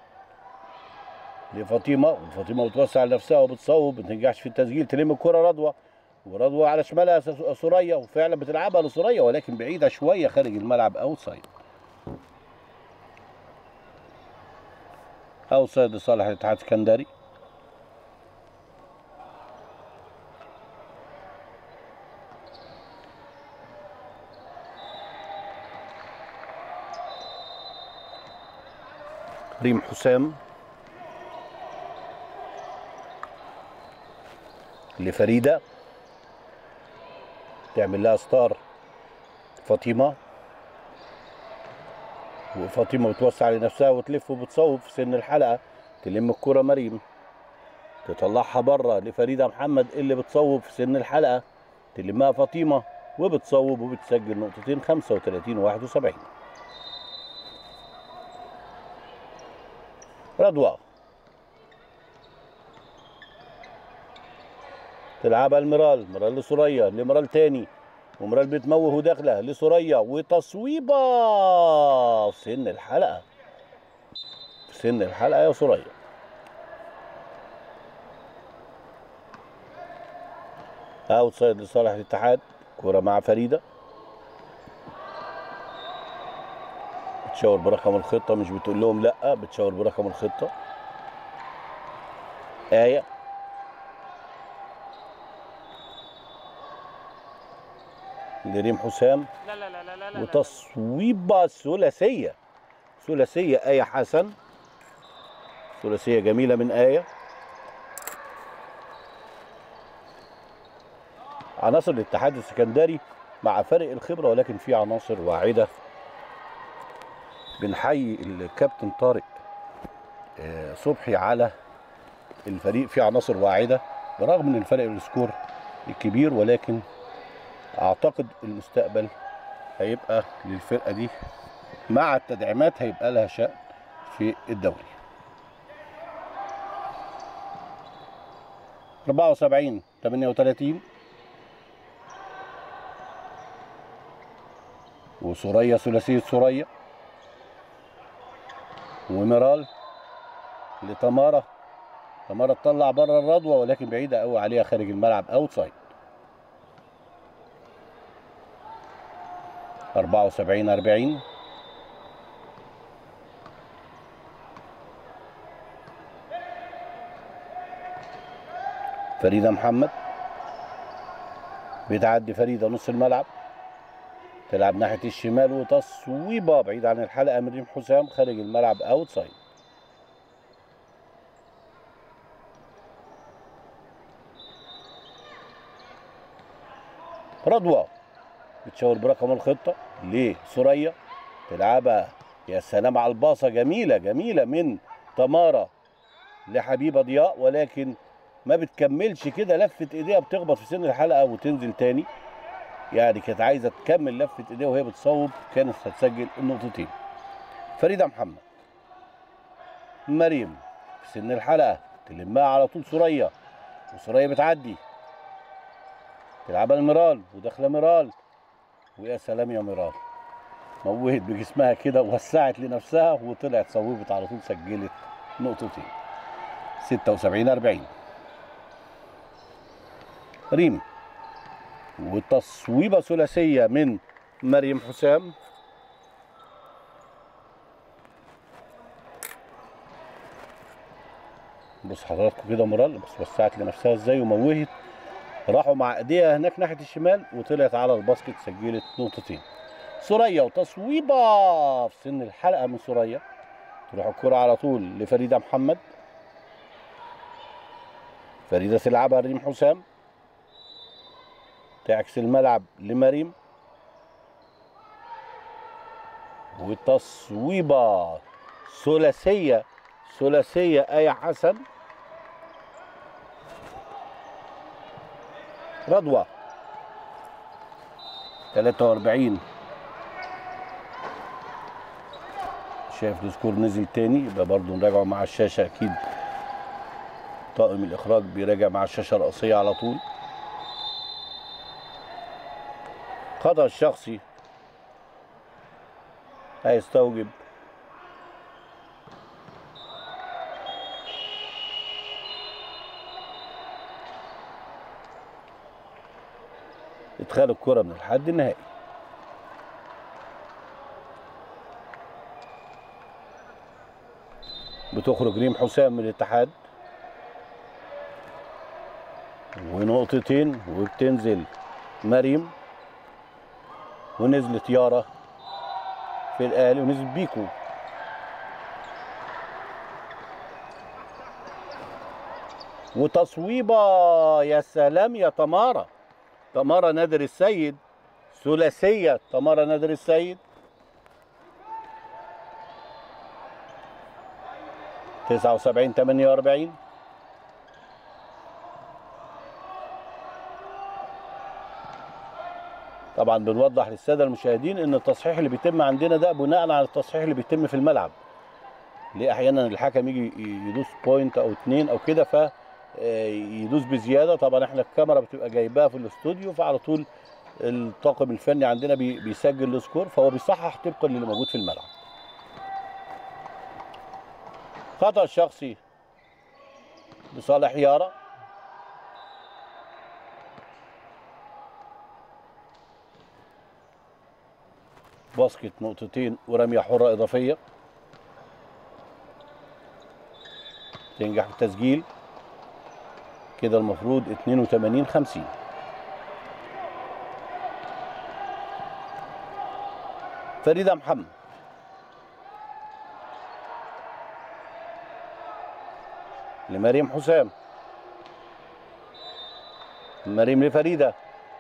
لفاطمة وفاطمة بتوسع لنفسها وبتصوب ما تنجحش في التسجيل تلم الكرة رضوى ورضوى على شمالها س- سوريا وفعلا بتلعبها لسوريا ولكن بعيدة شوية خارج الملعب اوتسايد اوتسايد لصالح الاتحاد السكندري ريم حسام لفريدة تعمل لها ستار فاطمة وفاطمة بتوسع لنفسها وتلف وبتصوب في سن الحلقة تلم الكرة مريم تطلعها بره لفريدة محمد اللي بتصوب في سن الحلقة تلمها فاطمة وبتصوب وبتسجل نقطتين 35 و 71 رضوى تلعبها المرال مرال لسوريا لمرال تاني ومرال بتموه وداخله لسوريا وتصويبه في سن الحلقه في سن الحلقه يا سوريا اوتسايد لصالح الاتحاد كرة مع فريده بتشاور برقم الخطه مش بتقول لهم لا بتشاور برقم الخطه ايه لريم حسام لا لا لا لا لا لا وتصويبة ثلاثية ثلاثية آية حسن ثلاثية جميلة من آية عناصر الاتحاد السكندري مع فرق الخبرة ولكن في عناصر واعدة بنحيي الكابتن طارق آه، صبحي على الفريق في عناصر واعدة برغم من الفرق السكور الكبير ولكن اعتقد المستقبل هيبقى للفرقه دي مع التدعيمات هيبقى لها شأن في الدوري 74 38 وسوريا ثلاثية سوريا وميرال لتمارا تمارا تطلع بره الرضوة ولكن بعيدة قوي عليها خارج الملعب اوتسايد 74 40 فريدة محمد بتعدي فريدة نص الملعب تلعب ناحية الشمال وتصويبة بعيد عن الحلقة من ريم حسام خارج الملعب اوتسايد رضوى بتشاور برقم الخطة لسوريا تلعبها يا سلام على الباصة جميلة جميلة من تمارا لحبيبة ضياء ولكن ما بتكملش كده لفة ايديها بتخبط في سن الحلقة وتنزل تاني يعني كانت عايزة تكمل لفة ايديها وهي بتصوب كانت هتسجل النقطتين فريدة محمد مريم في سن الحلقة تلمها على طول سوريا وسوريا بتعدي تلعبها الميرال وداخله ميرال ويا سلام يا ميرال موهت بجسمها كده ووسعت لنفسها وطلعت صوبت على طول سجلت نقطتين 76 40 ريم وتصويبه ثلاثيه من مريم حسام بص حضراتكم كده مرال بس وسعت لنفسها ازاي وموهت راحوا مع ايديها هناك ناحيه الشمال وطلعت على الباسكت سجلت نقطتين سوريا وتصويبه في سن الحلقه من سوريا تروح الكره على طول لفريده محمد فريده تلعبها لريم حسام تعكس الملعب لمريم وتصويبه ثلاثيه ثلاثيه ايه حسن رضوى 43 شايف السكور نزل تاني يبقى برضو نراجعه مع الشاشه اكيد طاقم الاخراج بيراجع مع الشاشه الرئيسيه على طول خطا الشخصي هيستوجب ادخال الكره من الحد النهائي بتخرج ريم حسام من الاتحاد ونقطتين وبتنزل مريم ونزلت يارا في الاهلي ونزل بيكو وتصويبه يا سلام يا تمارا تمارا نادر السيد ثلاثيه تمارا نادر السيد تسعة وسبعين تمانية وأربعين طبعا بنوضح للسادة المشاهدين ان التصحيح اللي بيتم عندنا ده بناء على التصحيح اللي بيتم في الملعب ليه احيانا الحكم يجي يدوس بوينت او اتنين او كده ف آه، يدوس بزياده طبعا احنا الكاميرا بتبقى جايباها في الاستوديو فعلى طول الطاقم الفني عندنا بي- بيسجل السكور فهو بيصحح طبقا للي موجود في الملعب خطأ شخصي لصالح يارا باسكت نقطتين ورمية حرة إضافية تنجح في التسجيل كده المفروض 82 50 فريدة محمد لمريم حسام مريم لفريدة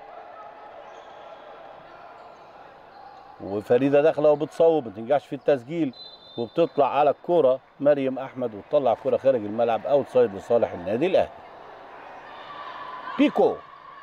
وفريدة داخلة وبتصوب ما تنجحش في التسجيل وبتطلع على الكرة مريم أحمد وتطلع الكرة خارج الملعب أوت سايد لصالح النادي الأهلي بيكو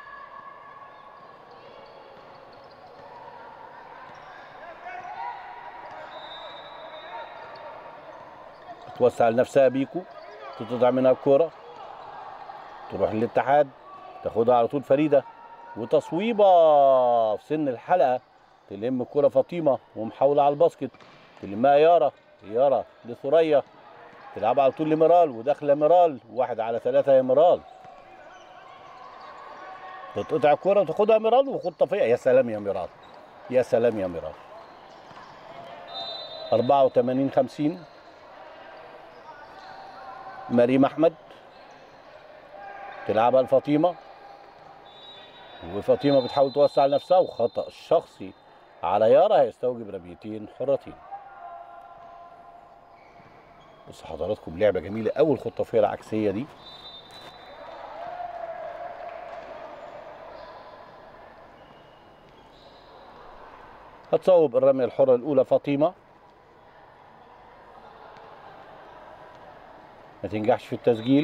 بتوسع لنفسها بيكو تتقطع منها الكرة تروح للاتحاد تاخدها على طول فريدة وتصويبة في سن الحلقة تلم الكرة فاطمة ومحاولة على الباسكت تلمها يارا يارا لثريا تلعبها على طول لميرال وداخلة ميرال واحد على ثلاثة يا ميرال تتقطع الكرة وتاخدها ميرال وخطة فيها يا سلام يا ميرال يا سلام يا ميرال 84 50 مريم احمد تلعبها لفاطمه وفاطمه بتحاول توسع لنفسها وخطا شخصي على يارا هيستوجب رميتين حرتين بص حضراتكم لعبه جميله اول خطه فيها العكسيه دي هتصوب الرميه الحره الاولى فاطمه ما تنجحش في التسجيل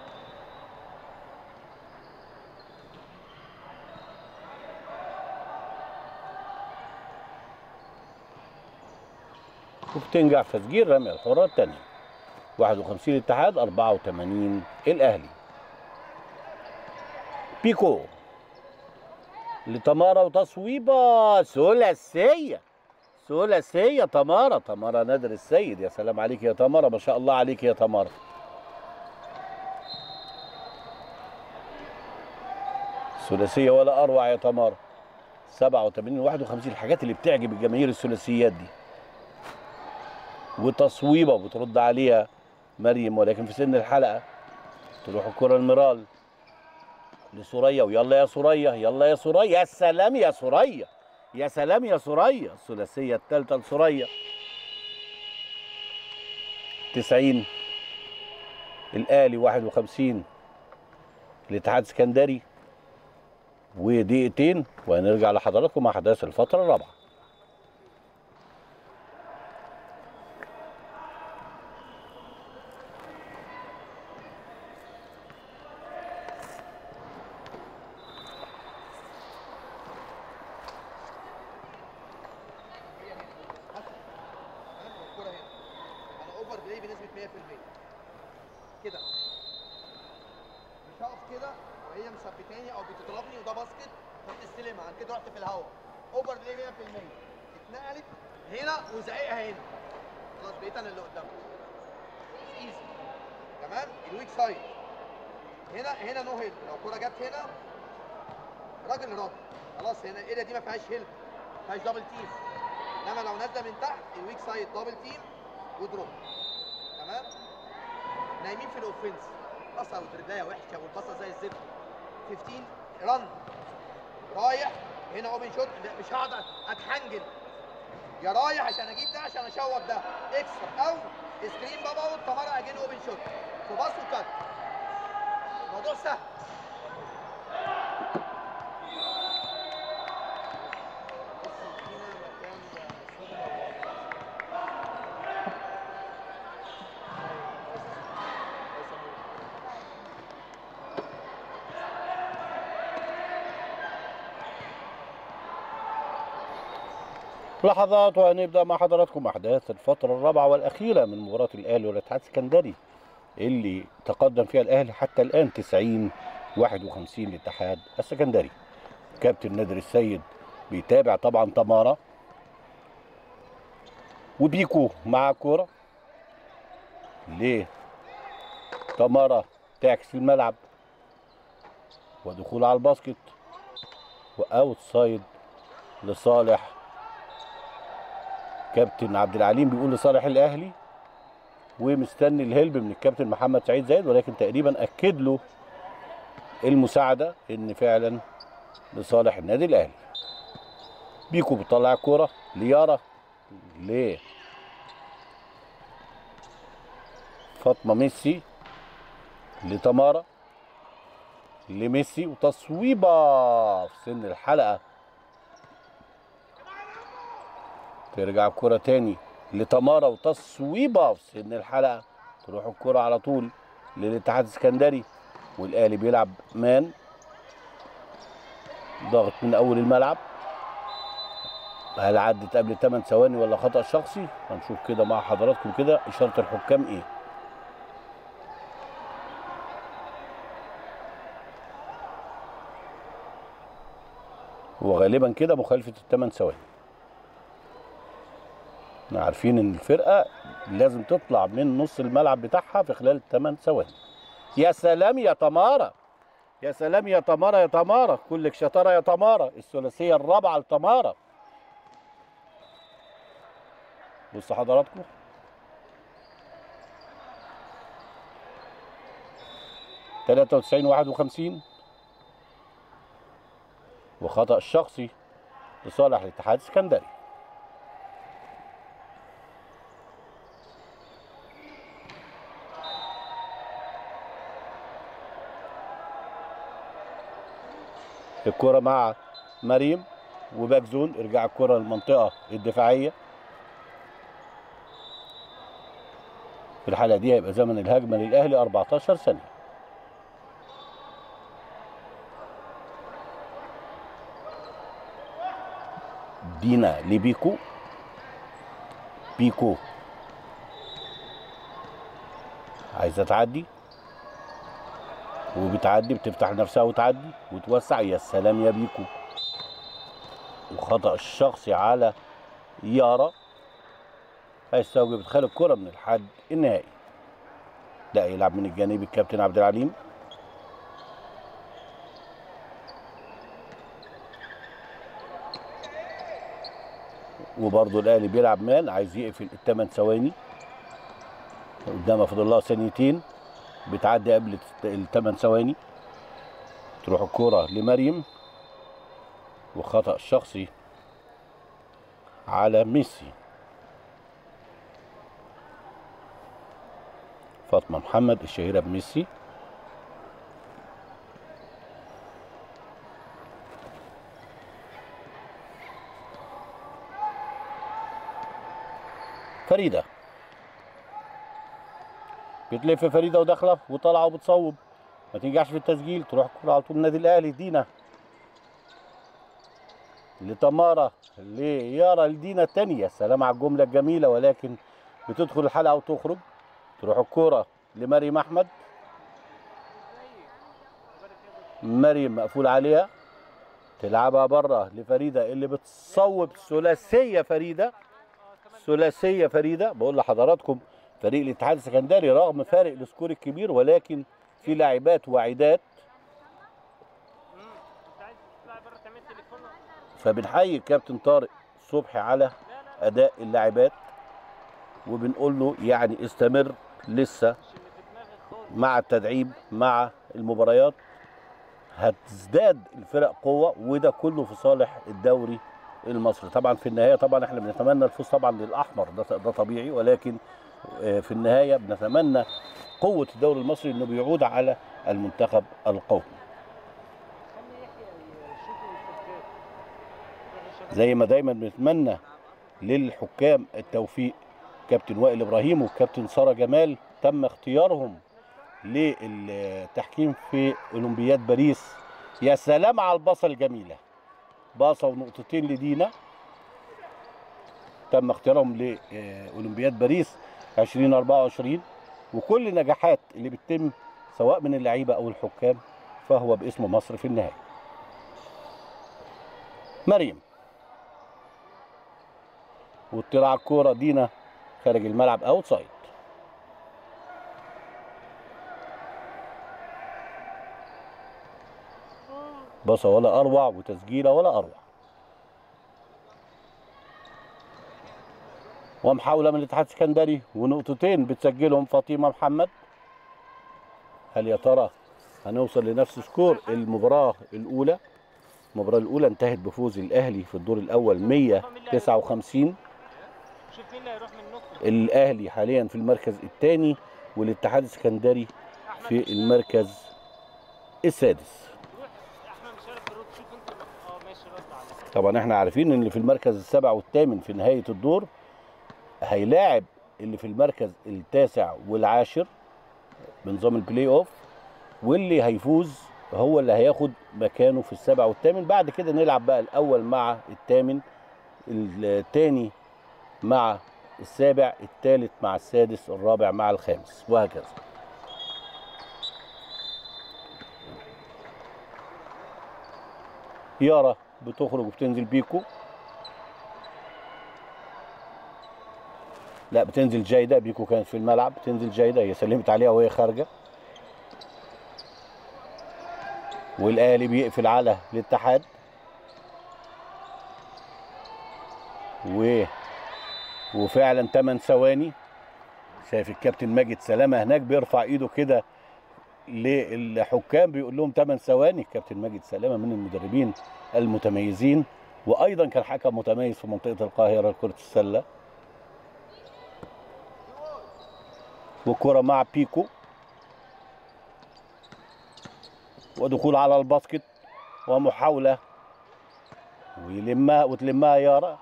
وبتنجح في تسجيل رمي الحرة الثانية 51 الاتحاد 84 الأهلي بيكو لتمارا وتصويبة ثلاثية ثلاثية تمارا تمارا نادر السيد يا سلام عليك يا تمارا ما شاء الله عليك يا تمارا ثلاثية ولا أروع يا تمارا 87 51 الحاجات اللي بتعجب الجماهير الثلاثيات دي وتصويبة بترد عليها مريم ولكن في سن الحلقة تروح الكره المرال لسوريا ويلا يا سوريا يلا يا سوريا يا سلام يا سوريا يا سلام يا سوريا الثلاثيه الثالثه لسوريا 90 الاهلي 51 الاتحاد السكندري ودقيقتين وهنرجع لحضراتكم مع احداث الفتره الرابعه الكرة هنا انا اوفر بلاي بنسبة 100% كده مش هقف كده وهي مثبتاني او بتضربني وده باسكت رحت استلمها عن كده رحت في الهواء اوفر بلاي 100% اتنقلت هنا وزقيقها هنا خلاص بقيت انا اللي قدامها ايزي تمام الويك سايد هنا هنا نو هيلب لو الكرة جت هنا راجل راجل خلاص هنا الاريا دي ما فيهاش هيلب ما فيهاش دبل تيم انما لو نازله من تحت الويك سايد دبل تيم ودروب تمام نايمين في الاوفنس بصه ودربايه وحشه والبصه زي الزفت 15 رن رايح هنا اوبن شوت مش هقعد اتحنجل يا رايح عشان اجيب ده عشان اشوط ده اكسترا او سكرين بابا اوت تمارا اجين اوبن شوت في باص وكات الموضوع سهل بص هنا مكان صدمة لحظات وهنبدا مع حضراتكم احداث الفتره الرابعه والاخيره من مباراه الاهلي والاتحاد السكندري اللي تقدم فيها الاهلي حتى الان 90 51 للاتحاد السكندري كابتن نادر السيد بيتابع طبعا تمارا وبيكو مع كوره ليه تمارا تعكس الملعب ودخول على الباسكت واوت سايد لصالح كابتن عبد العليم بيقول لصالح الاهلي ومستني الهلب من الكابتن محمد سعيد زايد ولكن تقريبا اكد له المساعده ان فعلا لصالح النادي الاهلي بيكو بيطلع الكوره ليارا ليه فاطمه ميسي لتمارا لميسي وتصويبه في سن الحلقه ترجع الكرة تاني لتمارا وتصويبة في سن الحلقة تروح الكرة على طول للاتحاد السكندري والأهلي بيلعب مان ضغط من أول الملعب هل عدت قبل 8 ثواني ولا خطأ شخصي؟ هنشوف كده مع حضراتكم كده إشارة الحكام إيه؟ وغالبا كده مخالفة الثمان ثواني احنا عارفين ان الفرقه لازم تطلع من نص الملعب بتاعها في خلال 8 ثواني يا سلام يا تمارا يا سلام يا تمارا يا تمارا كلك شطاره يا تمارا الثلاثيه الرابعه لتمارا بصوا حضراتكم تلاتة وتسعين واحد وخمسين وخطأ شخصي لصالح الاتحاد السكندري الكرة مع مريم وباك زون ارجع الكرة للمنطقة الدفاعية في الحالة دي هيبقى زمن الهجمة للأهلي 14 ثانية دينا لبيكو بيكو عايزة تعدي وبتعدي بتفتح نفسها وتعدي وتوسع يا سلام يا بيكو وخطأ الشخصي على يارا هيستوجب ادخال الكرة من الحد النهائي لا يلعب من الجانب الكابتن عبد العليم وبرضه الاهلي بيلعب مان عايز يقفل الثمان ثواني قدامها فاضل لها ثانيتين بتعدي قبل الثمان ثواني تروح الكرة لمريم وخطأ شخصي على ميسي فاطمة محمد الشهيرة بميسي فريدة بتلف فريدة وداخلة وطالعة وبتصوب ما تنجحش في التسجيل تروح الكرة على طول النادي الأهلي دينا لتمارا ليارا لدينا التانية سلام على الجملة الجميلة ولكن بتدخل الحلقة وتخرج تروح الكرة لمريم أحمد مريم مقفول عليها تلعبها بره لفريدة اللي بتصوب ثلاثية فريدة ثلاثية فريدة بقول لحضراتكم فريق الاتحاد السكندري رغم فارق السكور الكبير ولكن في لاعبات واعدات فبنحيي الكابتن طارق صبحي على اداء اللاعبات وبنقول له يعني استمر لسه مع التدعيم مع المباريات هتزداد الفرق قوه وده كله في صالح الدوري المصري طبعا في النهايه طبعا احنا بنتمنى الفوز طبعا للاحمر ده ده طبيعي ولكن آه، في النهايه بنتمنى قوه الدوري المصري انه بيعود على المنتخب القومي زي ما دايما بنتمنى للحكام التوفيق كابتن وائل ابراهيم والكابتن ساره جمال تم اختيارهم للتحكيم في اولمبياد باريس يا سلام على الباصه الجميله باصه ونقطتين لدينا تم اختيارهم لاولمبياد باريس 2024 وكل نجاحات اللي بتتم سواء من اللعيبه او الحكام فهو باسم مصر في النهايه مريم وطلع الكوره دينا خارج الملعب اوت سايد بصه ولا اروع وتسجيله ولا اروع ومحاوله من الاتحاد السكندري ونقطتين بتسجلهم فاطمه محمد هل يا ترى هنوصل لنفس سكور المباراه الاولى المباراه الاولى انتهت بفوز الاهلي في الدور الاول 159 شوف مين اللي هيروح من نقطة الاهلي حاليا في المركز الثاني والاتحاد السكندري في المركز السادس روح احمد مش عارف ترد شوف انت اه ماشي رد على طبعا احنا عارفين ان اللي في المركز السابع والثامن في نهايه الدور هيلاعب اللي في المركز التاسع والعاشر بنظام البلاي اوف واللي هيفوز هو اللي هياخد مكانه في السابع والثامن بعد كده نلعب بقى الاول مع الثامن الثاني مع السابع الثالث مع السادس الرابع مع الخامس وهكذا يارا بتخرج وبتنزل بيكو لا بتنزل جايدة بيكو كانت في الملعب بتنزل جايدة هي سلمت عليها وهي خارجة والأهلي بيقفل على الاتحاد و وفعلا 8 ثواني شايف الكابتن ماجد سلامة هناك بيرفع ايده كده للحكام بيقول لهم 8 ثواني الكابتن ماجد سلامة من المدربين المتميزين وايضا كان حكم متميز في منطقة القاهرة لكرة السلة والكرة مع بيكو ودخول على الباسكت ومحاولة ويلمها وتلمها يارا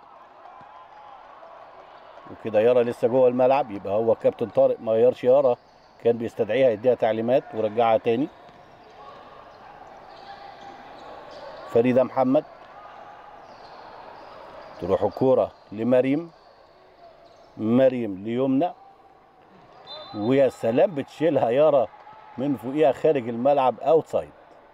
وكده يارا لسه جوه الملعب يبقى هو كابتن طارق ما غيرش يارا كان بيستدعيها يديها تعليمات ورجعها تاني فريدة محمد تروح الكورة لمريم مريم ليمنى ويا سلام بتشيلها يارا من فوقيها خارج الملعب اوتسايد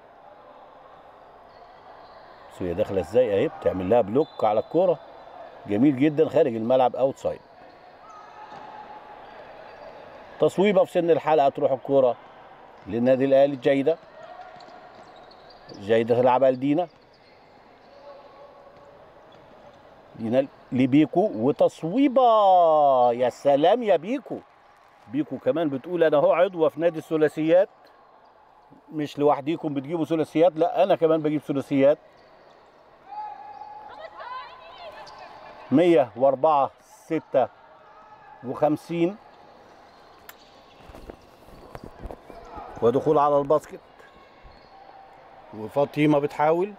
بس هي داخله ازاي اهي بتعمل لها بلوك على الكوره جميل جدا خارج الملعب اوتسايد تصويبه في سن الحلقه تروح الكوره للنادي الاهلي جيده جيده تلعبها لدينا دينا لبيكو وتصويبه يا سلام يا بيكو بيكو كمان بتقول انا هو عضوه في نادي الثلاثيات مش لوحديكم بتجيبوا ثلاثيات لا انا كمان بجيب ثلاثيات 104 56 ودخول على الباسكت وفاطمه بتحاول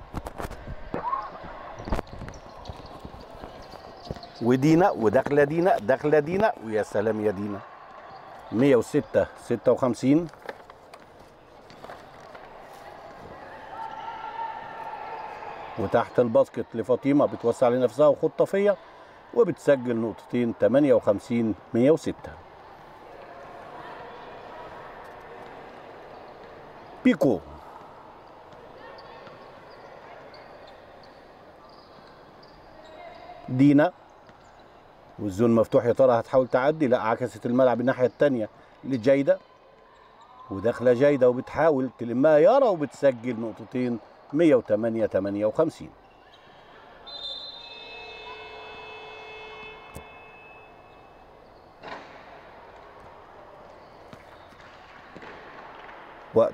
ودينا وداخله دينا داخله دينا ويا سلام يا دينا 106 56 وتحت الباسكت لفاطمه بتوسع لنفسها وخطافيه وبتسجل نقطتين 58 106 بيكو دينا والزون مفتوح يا ترى هتحاول تعدي لا عكست الملعب الناحيه الثانيه لجيده وداخله جيده وبتحاول تلمها يارا وبتسجل نقطتين 108 58 وقت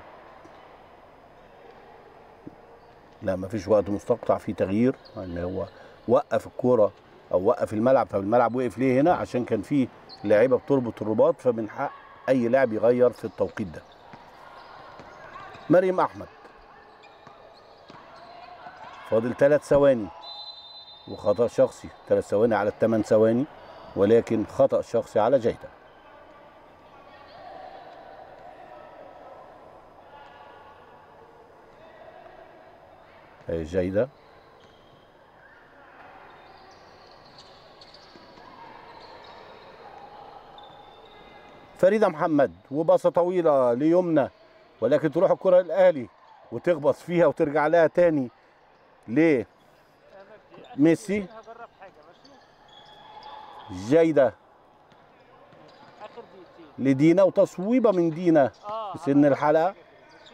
لا مفيش وقت مستقطع في تغيير ان هو وقف الكوره او وقف الملعب فالملعب وقف ليه هنا عشان كان في لاعيبه بتربط الرباط فمن حق اي لاعب يغير في التوقيت ده مريم احمد فاضل ثلاث ثواني وخطا شخصي ثلاث ثواني على الثمان ثواني ولكن خطا شخصي على جيده هي جيده فريده محمد وباصه طويله ليمنى ولكن تروح الكره للاهلي وتخبط فيها وترجع لها تاني ليه ميسي هجرب حاجه ماشي جيده اخر دقيقتين لدينا وتصويبه من دينا اه في سن الحلقه ماشي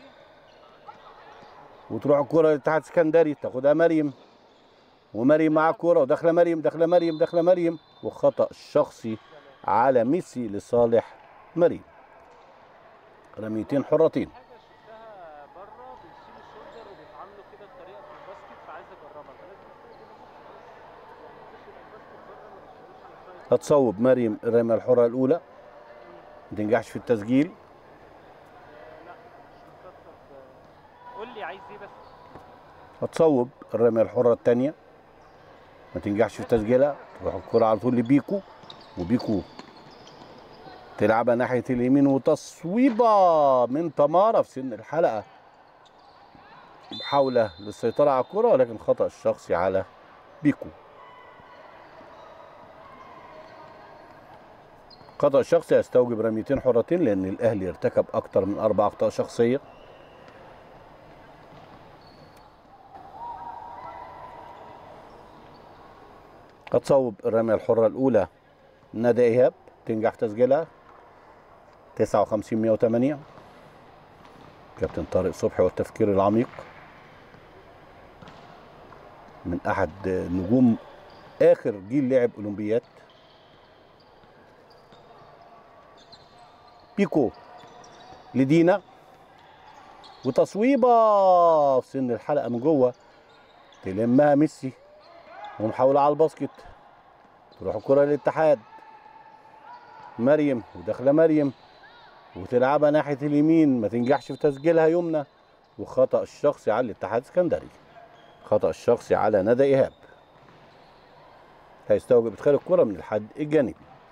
وتروح الكره للاتحاد السكندري تاخدها مريم ومريم مع الكره وداخله مريم داخله مريم داخله مريم وخطا شخصي على ميسي لصالح مريم رميتين حرتين حاجه شفتها بره بيشيلوا الشولدر وبيتعاملوا كده بطريقه في الباسكت فعايز اجربها فلازم استخدم الباسكت بره ما بيشيلوش على السايد هتصوب مريم الرميه الحره الاولى ما تنجحش في التسجيل لا مش مكتر قول لي عايز ايه بس هتصوب الرميه الحره الثانيه ما تنجحش في تسجيلها تروح الكره على طول لبيكو وبيكو تلعبها ناحيه اليمين وتصويبه من تمارا في سن الحلقه محاوله للسيطره على الكره ولكن خطا الشخصي على بيكو خطا الشخصي يستوجب رميتين حرتين لان الاهلي ارتكب اكتر من اربع اخطاء شخصيه هتصوب الرمية الحرة الأولى ندى إيهاب تنجح تسجيلها 59 108 كابتن طارق صبحي والتفكير العميق من أحد نجوم آخر جيل لعب أولمبيات بيكو لدينا وتصويبة في سن الحلقة من جوه تلمها ميسي ومحاولة على الباسكت تروح الكرة للاتحاد مريم وداخلة مريم وتلعبها ناحية اليمين ما تنجحش في تسجيلها يمنى وخطأ الشخصي على الاتحاد السكندري خطأ الشخصي على ندى إيهاب هيستوجب إدخال الكرة من الحد الجانبي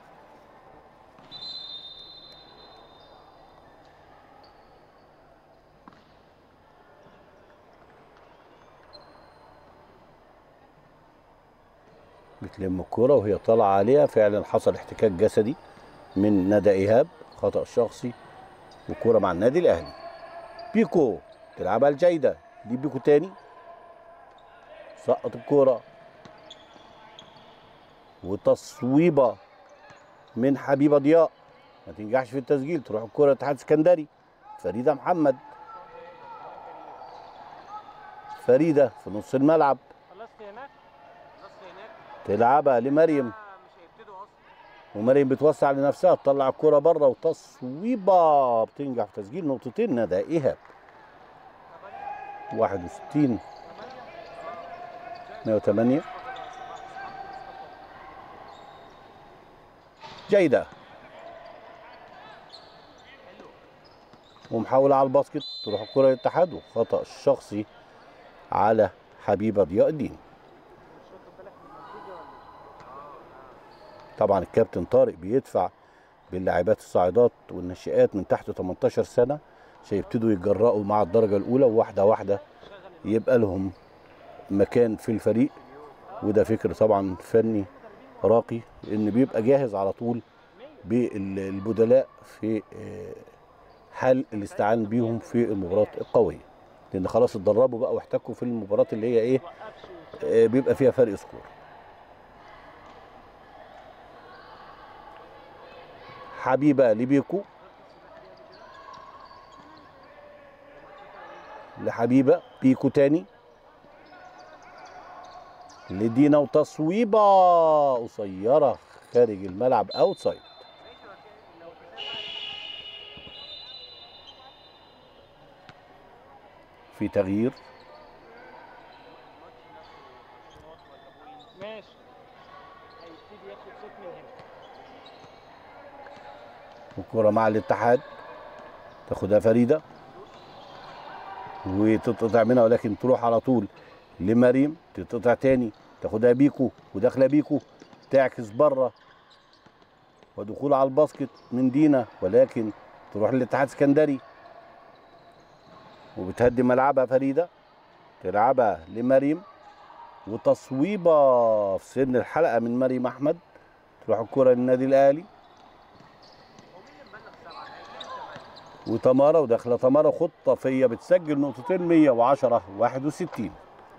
بتلم الكرة وهي طالعة عليها فعلا حصل احتكاك جسدي من ندى إيهاب خطأ شخصي وكرة مع النادي الأهلي بيكو تلعبها الجيدة دي بيكو تاني سقط الكرة وتصويبة من حبيبة ضياء ما تنجحش في التسجيل تروح الكرة لاتحاد اسكندري فريدة محمد فريدة في نص الملعب خلصت هناك خلصت هناك تلعبها لمريم آه، مش هيبتدوا اصلا ومريم بتوسع لنفسها تطلع الكرة بره وتصويبة بتنجح في تسجيل نقطتين ندى إيهاب 61 108 جيدة ومحاولة على الباسكت تروح الكرة للاتحاد وخطأ الشخصي على حبيبة ضياء الدين طبعا الكابتن طارق بيدفع باللاعبات الصاعدات والناشئات من تحت 18 سنة عشان يبتدوا يتجرأوا مع الدرجة الأولى وواحدة واحدة يبقى لهم مكان في الفريق وده فكر طبعا فني راقي ان بيبقى جاهز على طول بالبدلاء في آه، حال الاستعان بيهم في المباراه القويه لان خلاص اتدربوا بقى واحتكوا في المباراه اللي هي ايه آه، بيبقى فيها فرق سكور حبيبه لبيكو لحبيبه بيكو تاني لدينا وتصويبه قصيره خارج الملعب اوتسايد في تغيير ماشي هيبتدي ياخد صوت من هنا الكرة مع الاتحاد تاخدها فريدة وتتقطع منها ولكن تروح على طول لمريم تتقطع تاني تاخدها بيكو وداخلة بيكو تعكس بره ودخول على الباسكت من دينا ولكن تروح للاتحاد اسكندري وبتهدي ملعبها فريدة تلعبها لمريم وتصويبة في سن الحلقة من مريم أحمد تروح الكرة للنادي الأهلي وتمارا وداخله تمارا خطه فيا بتسجل نقطتين 110 61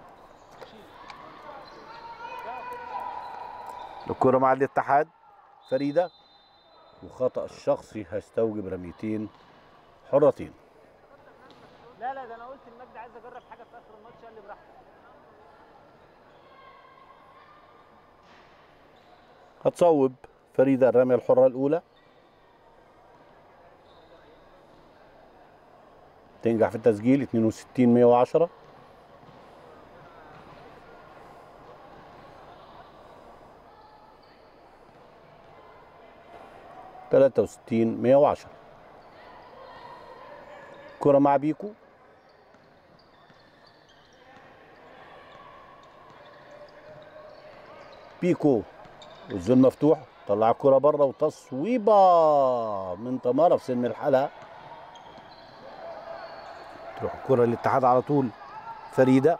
الكرة مع الاتحاد فريدة وخطأ الشخصي هيستوجب رميتين حرتين لا لا ده انا قلت لمجدي عايز اجرب حاجه في اخر الماتش قال لي براحتك هتصوب فريدة الرمية الحرة الأولى تنجح في التسجيل 62 110 63 110 كرة مع بيكو بيكو والزون مفتوح طلع الكرة بره وتصويبة من تمارا في سن الحلقة تروح الكرة للاتحاد على طول فريدة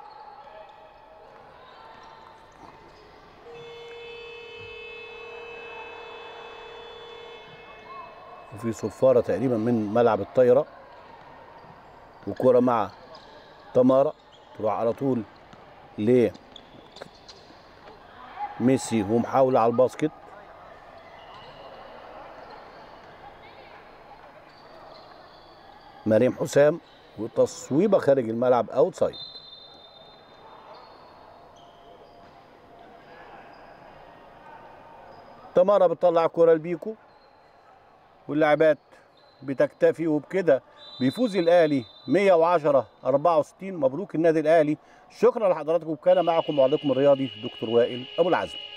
وفي صفارة تقريبا من ملعب الطايرة وكرة مع تمارا تروح على طول ل ميسي ومحاولة على الباسكت مريم حسام وتصويبة خارج الملعب اوتسايد تمارا بتطلع الكرة لبيكو واللاعبات بتكتفي وبكده بيفوز الاهلي 110 64 مبروك النادي الاهلي شكرا لحضراتكم كان معكم معلقكم الرياضي دكتور وائل ابو العزم